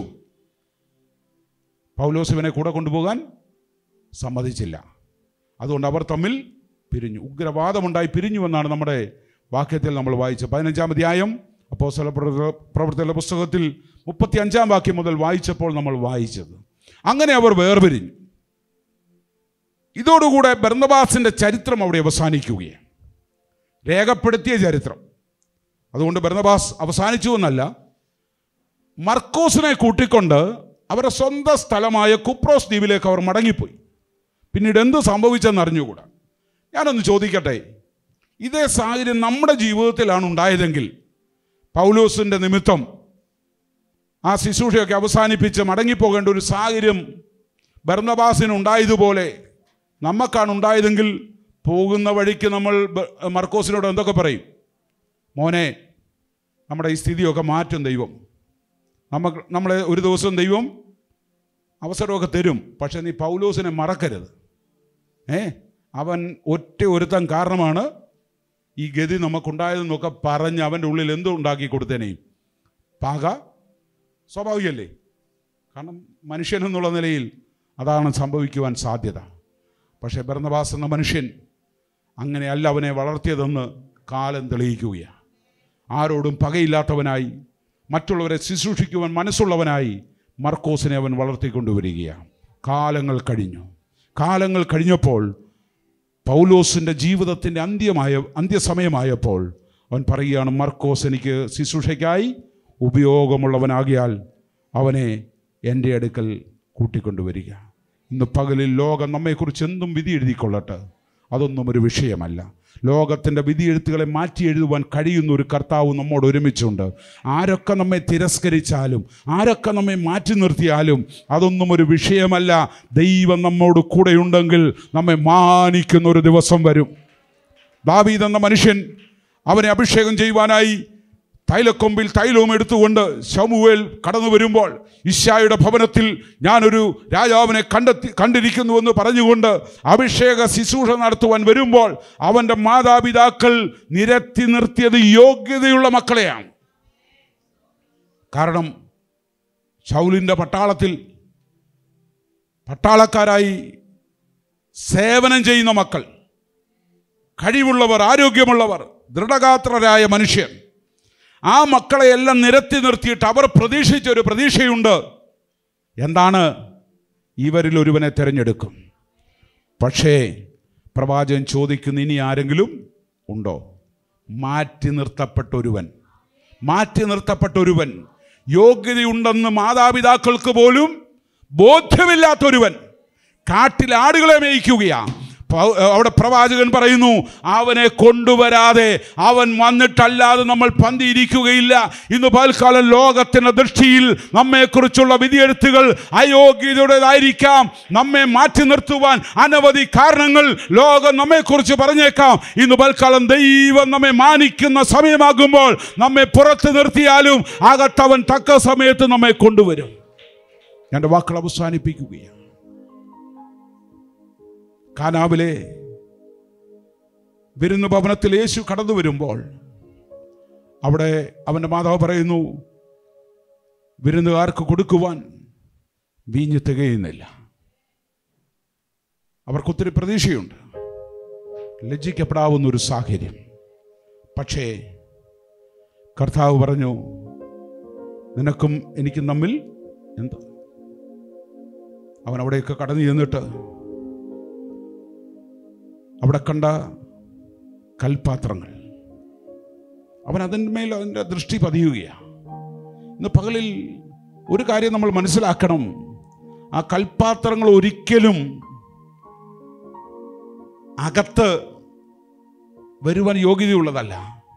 പൗലോസ് ഇവനെ കൂടെ കൊണ്ടുപോകാൻ സമ്മതിച്ചില്ല അതുകൊണ്ട് അവർ തമ്മിൽ പിരിഞ്ഞു ഉഗ്രവാദമുണ്ടായി പിരിഞ്ഞു എന്നാണ് നമ്മുടെ വാക്യത്തിൽ നമ്മൾ വായിച്ചത് പതിനഞ്ചാം അധ്യായം അപ്പോസ്തല പ്രവൃ- പ്രവൃത്തിയുടെ പുസ്തകത്തിൽ മുപ്പത്തി അഞ്ചാം വാക്യം മുതൽ വായിച്ചപ്പോൾ നമ്മൾ വായിച്ചത് അങ്ങനെ അവർ വേർപിരിഞ്ഞു ഇതോടുകൂടെ ബർന്നബാസിൻ്റെ ചരിത്രം അവിടെ അവസാനിക്കുകയാണ് രേഖപ്പെടുത്തിയ ചരിത്രം അതുകൊണ്ട് ബർന്നബാസ് അവസാനിച്ചു എന്നല്ല മർക്കോസിനെ കൂട്ടിക്കൊണ്ട് അവരുടെ സ്വന്തം സ്ഥലമായ കുപ്രോസ് ദ്വീപിലേക്ക് അവർ മടങ്ങിപ്പോയി പിന്നീട് എന്ത് സംഭവിച്ചെന്ന് അറിഞ്ഞുകൂടാ ഞാനൊന്ന് ചോദിക്കട്ടെ ഇതേ സാഹചര്യം നമ്മുടെ ജീവിതത്തിലാണ് ഉണ്ടായതെങ്കിൽ പൗലോസിൻ്റെ നിമിത്തം ആ ശുശ്രൂഷയൊക്കെ അവസാനിപ്പിച്ച് മടങ്ങിപ്പോകേണ്ട ഒരു സാഹചര്യം ബർന്നബാസിന് ഉണ്ടായതുപോലെ നമുക്കാണ് ഉണ്ടായതെങ്കിൽ പോകുന്ന വഴിക്ക് നമ്മൾ ബ- മർക്കോസിനോട് എന്തൊക്കെ പറയും മോനെ നമ്മുടെ ഈ സ്ഥിതിയൊക്കെ മാറ്റും ദൈവം നമുക്ക് നമ്മളെ ഒരു ദിവസം ദൈവം അവസരമൊക്കെ തരും പക്ഷെ നീ പൗലോസിനെ മറക്കരുത് ഏ അവൻ ഒറ്റ ഒരുത്തൻ കാരണമാണ് ഈ ഗതി നമുക്കുണ്ടായതെന്നൊക്കെ പറഞ്ഞ് അവൻ്റെ ഉള്ളിൽ എന്തും ഉണ്ടാക്കി കൊടുത്തേനേ പാക സ്വാഭാവികമല്ലേ കാരണം മനുഷ്യൻ എന്നുള്ള നിലയിൽ അതാണ് സംഭവിക്കുവാൻ സാധ്യത പക്ഷേ ഭരണവാസ് എന്ന മനുഷ്യൻ അങ്ങനെയല്ല അവനെ വളർത്തിയതെന്ന് കാലം തെളിയിക്കുകയാണ് ആരോടും പകയില്ലാത്തവനായി മറ്റുള്ളവരെ ശുശ്രൂഷിക്കുവാൻ മനസ്സുള്ളവനായി മർക്കോസിനെ അവൻ വളർത്തിക്കൊണ്ടുവരികയാണ് കാലങ്ങൾ കഴിഞ്ഞു കാലങ്ങൾ കഴിഞ്ഞപ്പോൾ പൗലോസിൻ്റെ ജീവിതത്തിൻ്റെ അന്ത്യമായ അന്ത്യസമയമായപ്പോൾ അവൻ പറയുകയാണ് മർക്കോസ് എനിക്ക് ശുശ്രൂഷയ്ക്കായി ഉപയോഗമുള്ളവനാകിയാൽ അവനെ എൻ്റെ അടുക്കൽ കൂട്ടിക്കൊണ്ടുവരിക ഇന്ന് പകലിൽ ലോകം നമ്മെക്കുറിച്ച് എന്തും വിധി എഴുതിക്കൊള്ളട്ടെ അതൊന്നും ഒരു വിഷയമല്ല ലോകത്തിൻ്റെ വിധിയെഴുത്തുകളെ മാറ്റി എഴുതുവാൻ കഴിയുന്ന ഒരു കർത്താവ് നമ്മോട് ഒരുമിച്ചുണ്ട് ആരൊക്കെ നമ്മെ തിരസ്കരിച്ചാലും ആരൊക്കെ നമ്മെ മാറ്റി നിർത്തിയാലും അതൊന്നും ഒരു വിഷയമല്ല ദൈവം നമ്മോട് കൂടെയുണ്ടെങ്കിൽ നമ്മെ മാനിക്കുന്ന ഒരു ദിവസം വരും ദാവീദ് എന്ന മനുഷ്യൻ അവനെ അഭിഷേകം ചെയ്യുവാനായി തൈലക്കൊമ്പിൽ തൈലവും എടുത്തുകൊണ്ട് ശമുവേൽ കടന്നു വരുമ്പോൾ ഇഷായുടെ ഭവനത്തിൽ ഞാനൊരു രാജാവിനെ കണ്ടെത്തി കണ്ടിരിക്കുന്നുവെന്ന് പറഞ്ഞുകൊണ്ട് അഭിഷേക ശുശ്രൂഷ നടത്തുവാൻ വരുമ്പോൾ അവൻ്റെ മാതാപിതാക്കൾ നിരത്തി നിർത്തിയത് യോഗ്യതയുള്ള മക്കളെയാണ് കാരണം ശൗലിൻ്റെ പട്ടാളത്തിൽ പട്ടാളക്കാരായി സേവനം ചെയ്യുന്ന മക്കൾ കഴിവുള്ളവർ ആരോഗ്യമുള്ളവർ ദൃഢഗാത്രരായ മനുഷ്യർ ആ മക്കളെയെല്ലാം നിരത്തി നിർത്തിയിട്ട് അവർ പ്രതീക്ഷിച്ച ഒരു പ്രതീക്ഷയുണ്ട് എന്താണ് ഇവരിൽ ഒരുവനെ തിരഞ്ഞെടുക്കും പക്ഷേ പ്രവാചകൻ ചോദിക്കുന്ന ഇനി ആരെങ്കിലും ഉണ്ടോ മാറ്റി നിർത്തപ്പെട്ട ഒരുവൻ മാറ്റി നിർത്തപ്പെട്ട ഒരുവൻ യോഗ്യതയുണ്ടെന്ന് മാതാപിതാക്കൾക്ക് പോലും ബോധ്യമില്ലാത്തൊരുവൻ കാട്ടിൽ ആടുകളെ മേയ്ക്കുകയാ പൗ- അവിടെ പ്രവാചകൻ പറയുന്നു അവനെ കൊണ്ടുവരാതെ അവൻ വന്നിട്ടല്ലാതെ നമ്മൾ പന്തിയിരിക്കുകയില്ല ഇന്ന് പൽക്കാലം ലോകത്തിൻ്റെ ദൃഷ്ടിയിൽ നമ്മെക്കുറിച്ചുള്ള വിധിയെഴുത്തുകൾ അയോഗ്യതയുടേതായിരിക്കാം നമ്മെ മാറ്റി നിർത്തുവാൻ അനവധി കാരണങ്ങൾ ലോകം നമ്മെക്കുറിച്ച് പറഞ്ഞേക്കാം ഇന്ന് പൽക്കാലം ദൈവം നമ്മെ മാനിക്കുന്ന സമയമാകുമ്പോൾ നമ്മെ പുറത്ത് നിർത്തിയാലും അകത്തവൻ തക്ക സമയത്ത് നമ്മെ കൊണ്ടുവരും എൻ്റെ വാക്കുകൾ അവസാനിപ്പിക്കുകയാണ് കാനാവിലെ വിരുന്ന് ഭവനത്തിൽ യേശു കടന്നു വരുമ്പോൾ അവിടെ അവൻ്റെ മാതാവ് പറയുന്നു വിരുന്നുകാർക്ക് കൊടുക്കുവാൻ വീഞ്ഞ് തികയുന്നില്ല അവർക്കൊത്തിരി പ്രതീക്ഷയുണ്ട് ലജ്ജിക്കപ്പെടാവുന്ന ഒരു സാഹചര്യം പക്ഷേ കർത്താവ് പറഞ്ഞു നിനക്കും എനിക്കും തമ്മിൽ എന്ത് അവൻ അവിടെയൊക്കെ കടന്നു ചെന്നിട്ട് അവിടെ കണ്ട കൽപാത്രങ്ങൾ അവൻ അതിൻ്റെ മേൽ അതിൻ്റെ ദൃഷ്ടി പതിയുകയാണ് ഇന്ന് പകലിൽ ഒരു കാര്യം നമ്മൾ മനസ്സിലാക്കണം ആ കൽപാത്രങ്ങൾ ഒരിക്കലും അകത്ത് വരുവാൻ യോഗ്യതയുള്ളതല്ല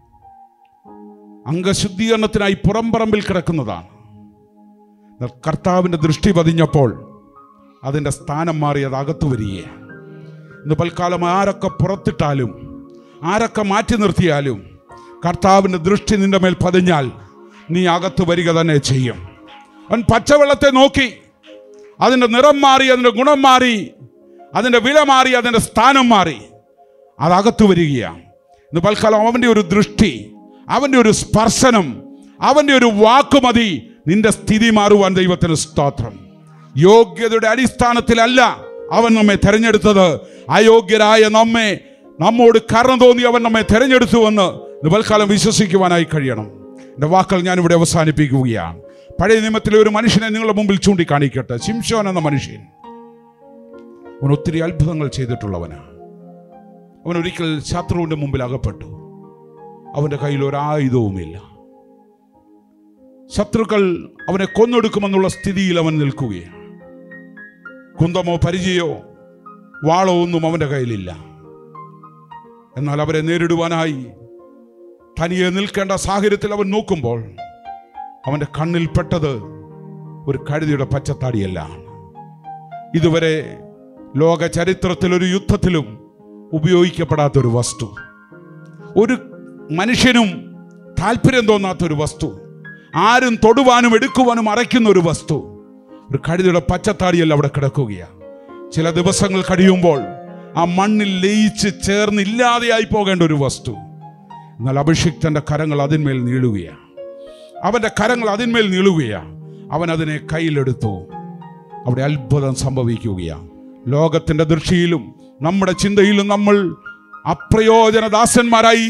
അംഗശുദ്ധീകരണത്തിനായി പുറംപറമ്പിൽ കിടക്കുന്നതാണ് എന്നാൽ കർത്താവിൻ്റെ ദൃഷ്ടി പതിഞ്ഞപ്പോൾ അതിൻ്റെ സ്ഥാനം മാറി അത് അകത്തു വരികയാണ് ഇന്ന് പൽക്കാലം ആരൊക്കെ പുറത്തിട്ടാലും ആരൊക്കെ മാറ്റി നിർത്തിയാലും കർത്താവിൻ്റെ ദൃഷ്ടി നിന്റെ മേൽ പതിഞ്ഞാൽ നീ അകത്ത് വരിക തന്നെ ചെയ്യും അവൻ പച്ചവെള്ളത്തെ നോക്കി അതിൻ്റെ നിറം മാറി അതിൻ്റെ ഗുണം മാറി അതിൻ്റെ വില മാറി അതിൻ്റെ സ്ഥാനം മാറി അതകത്ത് വരികയാണ് ഇന്ന് പൽക്കാലം അവൻ്റെ ഒരു ദൃഷ്ടി അവൻ്റെ ഒരു സ്പർശനം അവൻ്റെ ഒരു വാക്കുമതി നിന്റെ സ്ഥിതി മാറുവാൻ ദൈവത്തിന് സ്തോത്രം യോഗ്യതയുടെ അടിസ്ഥാനത്തിലല്ല അവൻ നമ്മെ തെരഞ്ഞെടുത്തത് അയോഗ്യരായ നമ്മെ നമ്മോട് കരുണ തോന്നി അവൻ നമ്മെ തെരഞ്ഞെടുത്തുവെന്ന് ഇന്ന് തൽക്കാലം വിശ്വസിക്കുവാനായി കഴിയണം എൻ്റെ വാക്കുകൾ ഞാനിവിടെ അവസാനിപ്പിക്കുകയാണ് പഴയ നിയമത്തിലെ ഒരു മനുഷ്യനെ നിങ്ങളുടെ മുമ്പിൽ ചൂണ്ടിക്കാണിക്കട്ടെ ശിംഷോൻ എന്ന മനുഷ്യൻ അവൻ ഒത്തിരി അത്ഭുതങ്ങൾ ചെയ്തിട്ടുള്ളവനാണ് അവൻ ഒരിക്കൽ ശത്രുവിൻ്റെ മുമ്പിൽ അകപ്പെട്ടു അവൻ്റെ കയ്യിൽ ഒരായുധവുമില്ല ശത്രുക്കൾ അവനെ കൊന്നൊടുക്കുമെന്നുള്ള സ്ഥിതിയിൽ അവൻ നിൽക്കുകയാണ് കുന്തമോ പരിചയോ വാളോ ഒന്നും അവൻ്റെ കയ്യിലില്ല എന്നാൽ അവരെ നേരിടുവാനായി തനിയെ നിൽക്കേണ്ട സാഹചര്യത്തിൽ അവൻ നോക്കുമ്പോൾ അവൻ്റെ കണ്ണിൽ പെട്ടത് ഒരു കഴുതിയുടെ പച്ചത്താടിയല്ല ഇതുവരെ ലോക ചരിത്രത്തിൽ ഒരു യുദ്ധത്തിലും ഉപയോഗിക്കപ്പെടാത്തൊരു വസ്തു ഒരു മനുഷ്യനും താല്പര്യം തോന്നാത്തൊരു വസ്തു ആരും തൊടുവാനും എടുക്കുവാനും അറയ്ക്കുന്ന ഒരു വസ്തു ഒരു കഴുതിയുടെ പച്ചത്താടിയല്ല അവിടെ കിടക്കുകയാണ് ചില ദിവസങ്ങൾ കഴിയുമ്പോൾ ആ മണ്ണിൽ ലയിച്ച് ചേർന്ന് ഇല്ലാതെയായി പോകേണ്ട ഒരു വസ്തു എന്നാൽ അഭിഷിക്തന്റെ കരങ്ങൾ അതിന്മേൽ നീളുകയാണ് അവന്റെ കരങ്ങൾ അതിന്മേൽ നീളുകയാണ് അവൻ അതിനെ കയ്യിലെടുത്തു അവിടെ അത്ഭുതം സംഭവിക്കുകയാണ് ലോകത്തിന്റെ ദൃഷ്ടിയിലും നമ്മുടെ ചിന്തയിലും നമ്മൾ അപ്രയോജനദാസന്മാരായി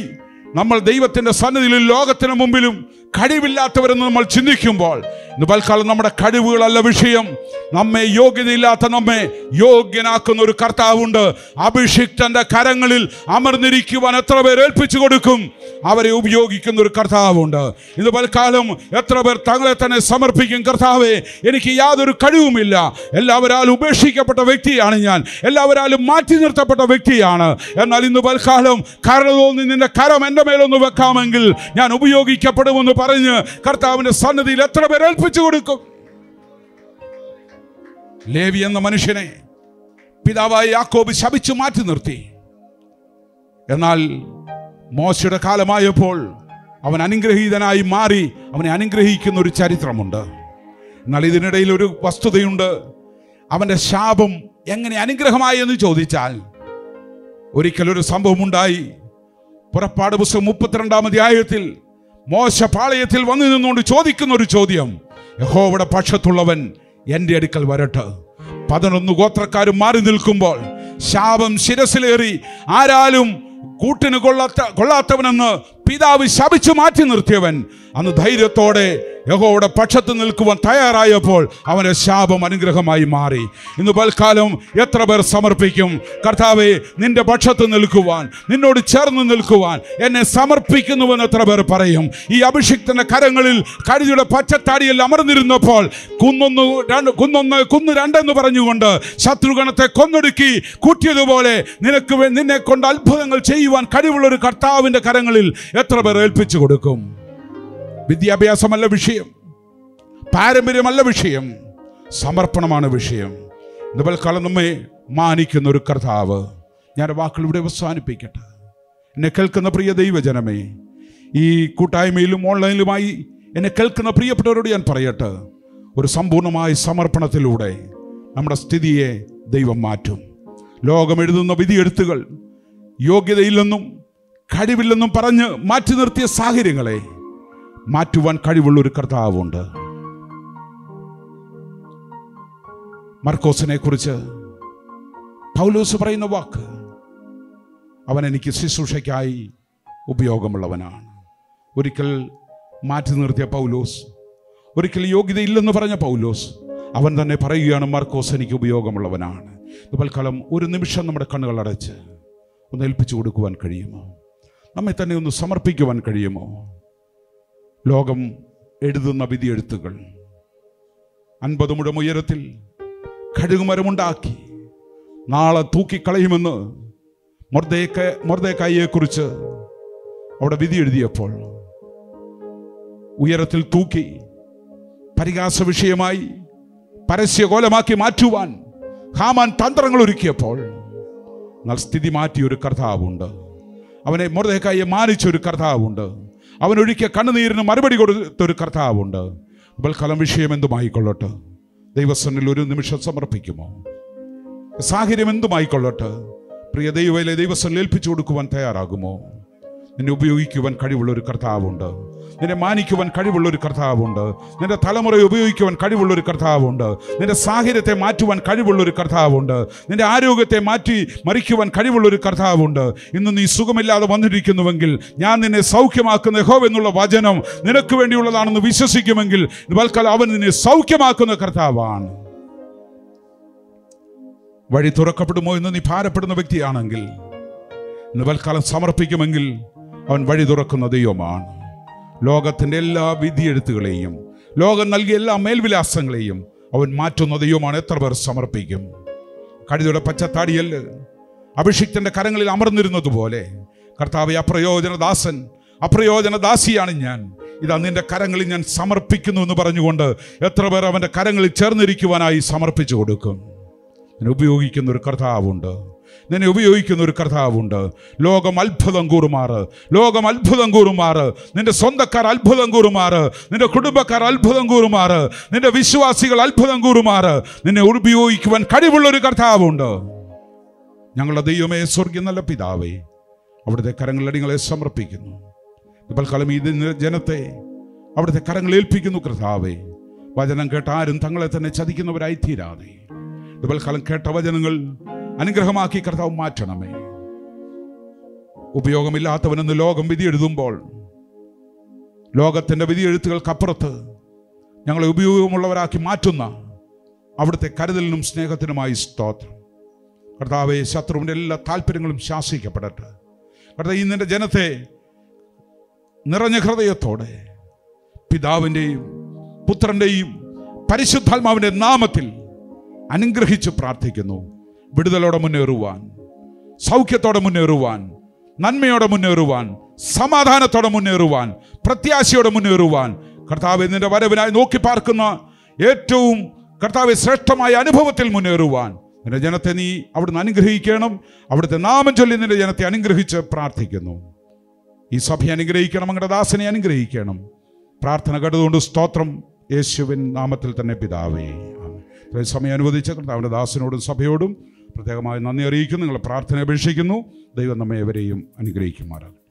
നമ്മൾ ദൈവത്തിന്റെ സന്നിധിയിലും ലോകത്തിന് മുമ്പിലും കഴിവില്ലാത്തവരെന്ന് നമ്മൾ ചിന്തിക്കുമ്പോൾ ഇന്ന് തൽക്കാലം നമ്മുടെ കഴിവുകളല്ല വിഷയം നമ്മെ യോഗ്യതയില്ലാത്ത നമ്മെ യോഗ്യനാക്കുന്ന ഒരു കർത്താവുണ്ട് അഭിഷിക്തന്റെ കരങ്ങളിൽ അമർന്നിരിക്കുവാൻ എത്ര പേർ ഏൽപ്പിച്ചു കൊടുക്കും അവരെ ഉപയോഗിക്കുന്ന ഒരു കർത്താവുണ്ട് ഇന്ന് തൽക്കാലം എത്ര പേർ തങ്ങളെ തന്നെ സമർപ്പിക്കും കർത്താവെ എനിക്ക് യാതൊരു കഴിവുമില്ല എല്ലാവരാലും ഉപേക്ഷിക്കപ്പെട്ട വ്യക്തിയാണ് ഞാൻ എല്ലാവരാലും മാറ്റി നിർത്തപ്പെട്ട വ്യക്തിയാണ് എന്നാൽ ഇന്ന് തൽക്കാലം കരതോന്നി നിന്റെ കരം എൻ്റെ മേലൊന്ന് വെക്കാമെങ്കിൽ ഞാൻ ഉപയോഗിക്കപ്പെടുമെന്ന് പറഞ്ഞ് കർത്താവിന്റെ സന്നദ്ധിയിൽ എത്ര പേർ ഏൽപ്പിച്ചു കൊടുക്കും ലേവി എന്ന മനുഷ്യനെ പിതാവായ യാക്കോബ് ശപിച്ചു മാറ്റി നിർത്തി എന്നാൽ മോശയുടെ കാലമായപ്പോൾ അവൻ അനുഗ്രഹീതനായി മാറി അവനെ അനുഗ്രഹിക്കുന്ന ഒരു ചരിത്രമുണ്ട് എന്നാൽ ഇതിനിടയിൽ ഒരു വസ്തുതയുണ്ട് അവന്റെ ശാപം എങ്ങനെ അനുഗ്രഹമായി എന്ന് ചോദിച്ചാൽ ഒരിക്കലൊരു സംഭവം ഉണ്ടായി പുറപ്പാട് പുസ്തകം മുപ്പത്തിരണ്ടാം അധ്യായത്തിൽ മോശ പാളയത്തിൽ വന്നു നിന്നുകൊണ്ട് ചോദിക്കുന്ന ഒരു ചോദ്യം യഹോവയുടെ പക്ഷത്തുള്ളവൻ എൻ്റെ അടുക്കൽ വരട്ടെ പതിനൊന്ന് ഗോത്രക്കാരും മാറി നിൽക്കുമ്പോൾ ശാപം ശിരസിലേറി ആരാലും കൂട്ടിന് കൊള്ളാത്ത കൊള്ളാത്തവനെന്ന് പിതാവ് ശപിച്ചു മാറ്റി നിർത്തിയവൻ അന്ന് ധൈര്യത്തോടെ യഹോയുടെ പക്ഷത്ത് നിൽക്കുവാൻ തയ്യാറായപ്പോൾ അവന്റെ ശാപം അനുഗ്രഹമായി മാറി ഇന്ന് പൽക്കാലം എത്ര പേർ സമർപ്പിക്കും കർത്താവെ നിന്റെ പക്ഷത്ത് നിൽക്കുവാൻ നിന്നോട് ചേർന്ന് നിൽക്കുവാൻ എന്നെ സമർപ്പിക്കുന്നുവെന്ന് എത്ര പേർ പറയും ഈ അഭിഷിക്തന്റെ കരങ്ങളിൽ കഴുതിയുടെ പച്ചത്താടിയിൽ അമർന്നിരുന്നപ്പോൾ കുന്നൊന്ന് രണ്ട് കുന്നൊന്ന് കുന്ന് രണ്ടെന്ന് പറഞ്ഞുകൊണ്ട് ശത്രുഗണത്തെ കൊന്നൊടുക്കി കൂട്ടിയതുപോലെ നിനക്ക് വേ- നിന്നെ കൊണ്ട് അത്ഭുതങ്ങൾ ചെയ്യുവാൻ കഴിവുള്ള ഒരു കർത്താവിന്റെ കരങ്ങളിൽ എത്ര പേർ ഏൽപ്പിച്ചു കൊടുക്കും വിദ്യാഭ്യാസമല്ല വിഷയം പാരമ്പര്യമല്ല വിഷയം സമർപ്പണമാണ് വിഷയം ഇതുപോൽക്കാലം നമ്മെ മാനിക്കുന്ന ഒരു കർത്താവ് ഞാൻ വാക്കുകൾ ഇവിടെ അവസാനിപ്പിക്കട്ടെ എന്നെ കേൾക്കുന്ന പ്രിയ ദൈവജനമേ ഈ കൂട്ടായ്മയിലും ഓൺലൈനിലുമായി എന്നെ കേൾക്കുന്ന പ്രിയപ്പെട്ടവരോട് ഞാൻ പറയട്ടെ ഒരു സമ്പൂർണ്ണമായ സമർപ്പണത്തിലൂടെ നമ്മുടെ സ്ഥിതിയെ ദൈവം മാറ്റും ലോകം എഴുതുന്ന വിധിയെഴുത്തുകൾ യോഗ്യതയില്ലെന്നും കഴിവില്ലെന്നും പറഞ്ഞ് മാറ്റി നിർത്തിയ സാഹചര്യങ്ങളെ മാറ്റുവാൻ കഴിവുള്ള ഒരു കർത്താവുണ്ട് മർക്കോസിനെ കുറിച്ച് പൗലോസ് പറയുന്ന വാക്ക് അവൻ എനിക്ക് ശുശ്രൂഷയ്ക്കായി ഉപയോഗമുള്ളവനാണ് ഒരിക്കൽ മാറ്റി നിർത്തിയ പൗലോസ് ഒരിക്കൽ യോഗ്യതയില്ലെന്ന് പറഞ്ഞ പൗലോസ് അവൻ തന്നെ പറയുകയാണ് മർക്കോസ് എനിക്ക് ഉപയോഗമുള്ളവനാണ് തൽക്കാലം ഒരു നിമിഷം നമ്മുടെ കണ്ണുകൾ അടച്ച് ഒന്ന് ഏൽപ്പിച്ചു കൊടുക്കുവാൻ കഴിയുമോ നമ്മെ തന്നെ ഒന്ന് സമർപ്പിക്കുവാൻ കഴിയുമോ ലോകം എഴുതുന്ന വിധിയെഴുത്തുകൾ അൻപത് മുഴം ഉയരത്തിൽ കഴുകുമരമുണ്ടാക്കി നാളെ തൂക്കിക്കളയുമെന്ന് മൊർദേക്ക മൊർദേക്കായിയെക്കുറിച്ച് അവിടെ വിധി എഴുതിയപ്പോൾ ഉയരത്തിൽ തൂക്കി പരിഹാസ വിഷയമായി പരസ്യകോലമാക്കി മാറ്റുവാൻ ഹാമാൻ തന്ത്രങ്ങൾ ഒരുക്കിയപ്പോൾ എന്നാൽ സ്ഥിതി മാറ്റിയ ഒരു കർത്താവുണ്ട് അവനെ മൊർദേക്കായെ മാനിച്ച ഒരു കർത്താവുണ്ട് അവനൊഴുക്കിയ കണ്ണുനീരിന് മറുപടി കൊടുത്ത ഒരു കർത്താവുണ്ട് തൽക്കാലം വിഷയം എന്തുമായിക്കൊള്ളട്ടെ ദൈവസനിൽ ഒരു നിമിഷം സമർപ്പിക്കുമോ സാഹചര്യം എന്തുമായിക്കൊള്ളട്ടെ പ്രിയ ദൈവയിലെ ദൈവസനിൽ ഏൽപ്പിച്ചു കൊടുക്കുവാൻ തയ്യാറാകുമോ നിന്നെ ഉപയോഗിക്കുവാൻ കഴിവുള്ള ഒരു കർത്താവുണ്ട് നിന്നെ മാനിക്കുവാൻ കഴിവുള്ള ഒരു കർത്താവുണ്ട് നിന്റെ തലമുറയെ ഉപയോഗിക്കുവാൻ കഴിവുള്ള ഒരു കർത്താവുണ്ട് നിന്റെ സാഹചര്യത്തെ മാറ്റുവാൻ കഴിവുള്ള ഒരു കർത്താവുണ്ട് നിന്റെ ആരോഗ്യത്തെ മാറ്റി മറിക്കുവാൻ കഴിവുള്ള ഒരു കർത്താവുണ്ട് ഇന്ന് നീ സുഖമില്ലാതെ വന്നിരിക്കുന്നുവെങ്കിൽ ഞാൻ നിന്നെ സൗഖ്യമാക്കുന്ന യഹോവ എന്നുള്ള വചനം നിനക്ക് വേണ്ടിയുള്ളതാണെന്ന് വിശ്വസിക്കുമെങ്കിൽ തൽക്കാലം അവൻ നിന്നെ സൗഖ്യമാക്കുന്ന കർത്താവാണ് വഴി തുറക്കപ്പെടുമോ എന്ന് നീ ഭാരപ്പെടുന്ന വ്യക്തിയാണെങ്കിൽ ഇന്ന് തൽക്കാലം സമർപ്പിക്കുമെങ്കിൽ അവൻ വഴി തുറക്കുന്ന ദൈവമാണ് ലോകത്തിൻ്റെ എല്ലാ വിധിയെഴുത്തുകളെയും ലോകം നൽകിയ എല്ലാ മേൽവിലാസങ്ങളെയും അവൻ മാറ്റുന്ന ദൈവമാണ് എത്ര പേർ സമർപ്പിക്കും കഴുതയുടെ പച്ചത്താടിയല് അഭിഷിക്തന്റെ കരങ്ങളിൽ അമർന്നിരുന്നതുപോലെ കർത്താവ് അപ്രയോജനദാസൻ അപ്രയോജനദാസിയാണ് ഞാൻ ഇതാ നിന്റെ കരങ്ങളിൽ ഞാൻ സമർപ്പിക്കുന്നു എന്ന് പറഞ്ഞുകൊണ്ട് എത്ര പേർ അവൻ്റെ കരങ്ങളിൽ ചേർന്നിരിക്കുവാനായി സമർപ്പിച്ചു കൊടുക്കും നിന്നെ ഉപയോഗിക്കുന്ന ഒരു കർത്താവുണ്ട് നിന്നെ ഉപയോഗിക്കുന്ന ഒരു കർത്താവുണ്ട് ലോകം അത്ഭുതം കൂറുമാറ് ലോകം അത്ഭുതം കൂറുമാറ് നിന്റെ സ്വന്തക്കാർ അത്ഭുതം കൂറുമാറ് നിന്റെ കുടുംബക്കാർ അത്ഭുതം കൂറുമാറ് നിന്റെ വിശ്വാസികൾ അത്ഭുതം കൂറുമാറ് നിന്നെ ഉപയോഗിക്കുവാൻ കഴിവുള്ള ഒരു കർത്താവുണ്ട് ഞങ്ങളുടെ ദൈവമേ സ്വർഗീയ നല്ല പിതാവേ അവിടുത്തെ കരങ്ങളടിങ്ങളെ സമർപ്പിക്കുന്നു തൽക്കാലം ഈ ദിന- ജനത്തെ അവിടുത്തെ കരങ്ങൾ ഏൽപ്പിക്കുന്നു കർത്താവേ വചനം കേട്ട ആരും തങ്ങളെ തന്നെ ചതിക്കുന്നവരായി തീരാതെ തൽക്കാലം കേട്ട വചനങ്ങൾ അനുഗ്രഹമാക്കി കർത്താവ് മാറ്റണമേ ഉപയോഗമില്ലാത്തവനെന്ന് ലോകം വിധി എഴുതുമ്പോൾ ലോകത്തിൻ്റെ വിധി എഴുത്തുകൾക്കപ്പുറത്ത് ഞങ്ങളെ ഉപയോഗമുള്ളവരാക്കി മാറ്റുന്ന അവിടുത്തെ കരുതലിനും സ്നേഹത്തിനുമായി സ്തോത്രം കർത്താവെ ശത്രുവിൻ്റെ എല്ലാ താല്പര്യങ്ങളും ശാസിക്കപ്പെടട്ടെ കർത്താവ് ഈ നിന്റെ ജനത്തെ നിറഞ്ഞ ഹൃദയത്തോടെ പിതാവിൻ്റെയും പുത്രൻ്റെയും പരിശുദ്ധാത്മാവിൻ്റെ നാമത്തിൽ അനുഗ്രഹിച്ച് പ്രാർത്ഥിക്കുന്നു വിടുതലോടെ മുന്നേറുവാൻ സൗഖ്യത്തോടെ മുന്നേറുവാൻ നന്മയോടെ മുന്നേറുവാൻ സമാധാനത്തോടെ മുന്നേറുവാൻ പ്രത്യാശയോടെ മുന്നേറുവാൻ കർത്താവ് നിന്റെ വരവിനായി നോക്കി പാർക്കുന്ന ഏറ്റവും കർത്താവ് ശ്രേഷ്ഠമായ അനുഭവത്തിൽ മുന്നേറുവാൻ നിന്റെ ജനത്തെ നീ അവിടുന്ന് അനുഗ്രഹിക്കണം അവിടുത്തെ നാമം ചൊല്ലി നിന്റെ ജനത്തെ അനുഗ്രഹിച്ച് പ്രാർത്ഥിക്കുന്നു ഈ സഭയെ അനുഗ്രഹിക്കണം അങ്ങയുടെ ദാസനെ അനുഗ്രഹിക്കണം പ്രാർത്ഥന കേട്ടതുകൊണ്ട് സ്തോത്രം യേശുവിൻ നാമത്തിൽ തന്നെ പിതാവേ ആമേൻ. ഇത്രയും സമയം അനുവദിച്ച കർത്താവിൻ്റെ ദാസനോടും സഭയോടും പ്രത്യേകമായി നന്ദി അറിയിക്കുന്നു നിങ്ങളെ പ്രാർത്ഥന അപേക്ഷിക്കുന്നു ദൈവം നമ്മെ എവരെയും അനുഗ്രഹിക്കുമാറാകും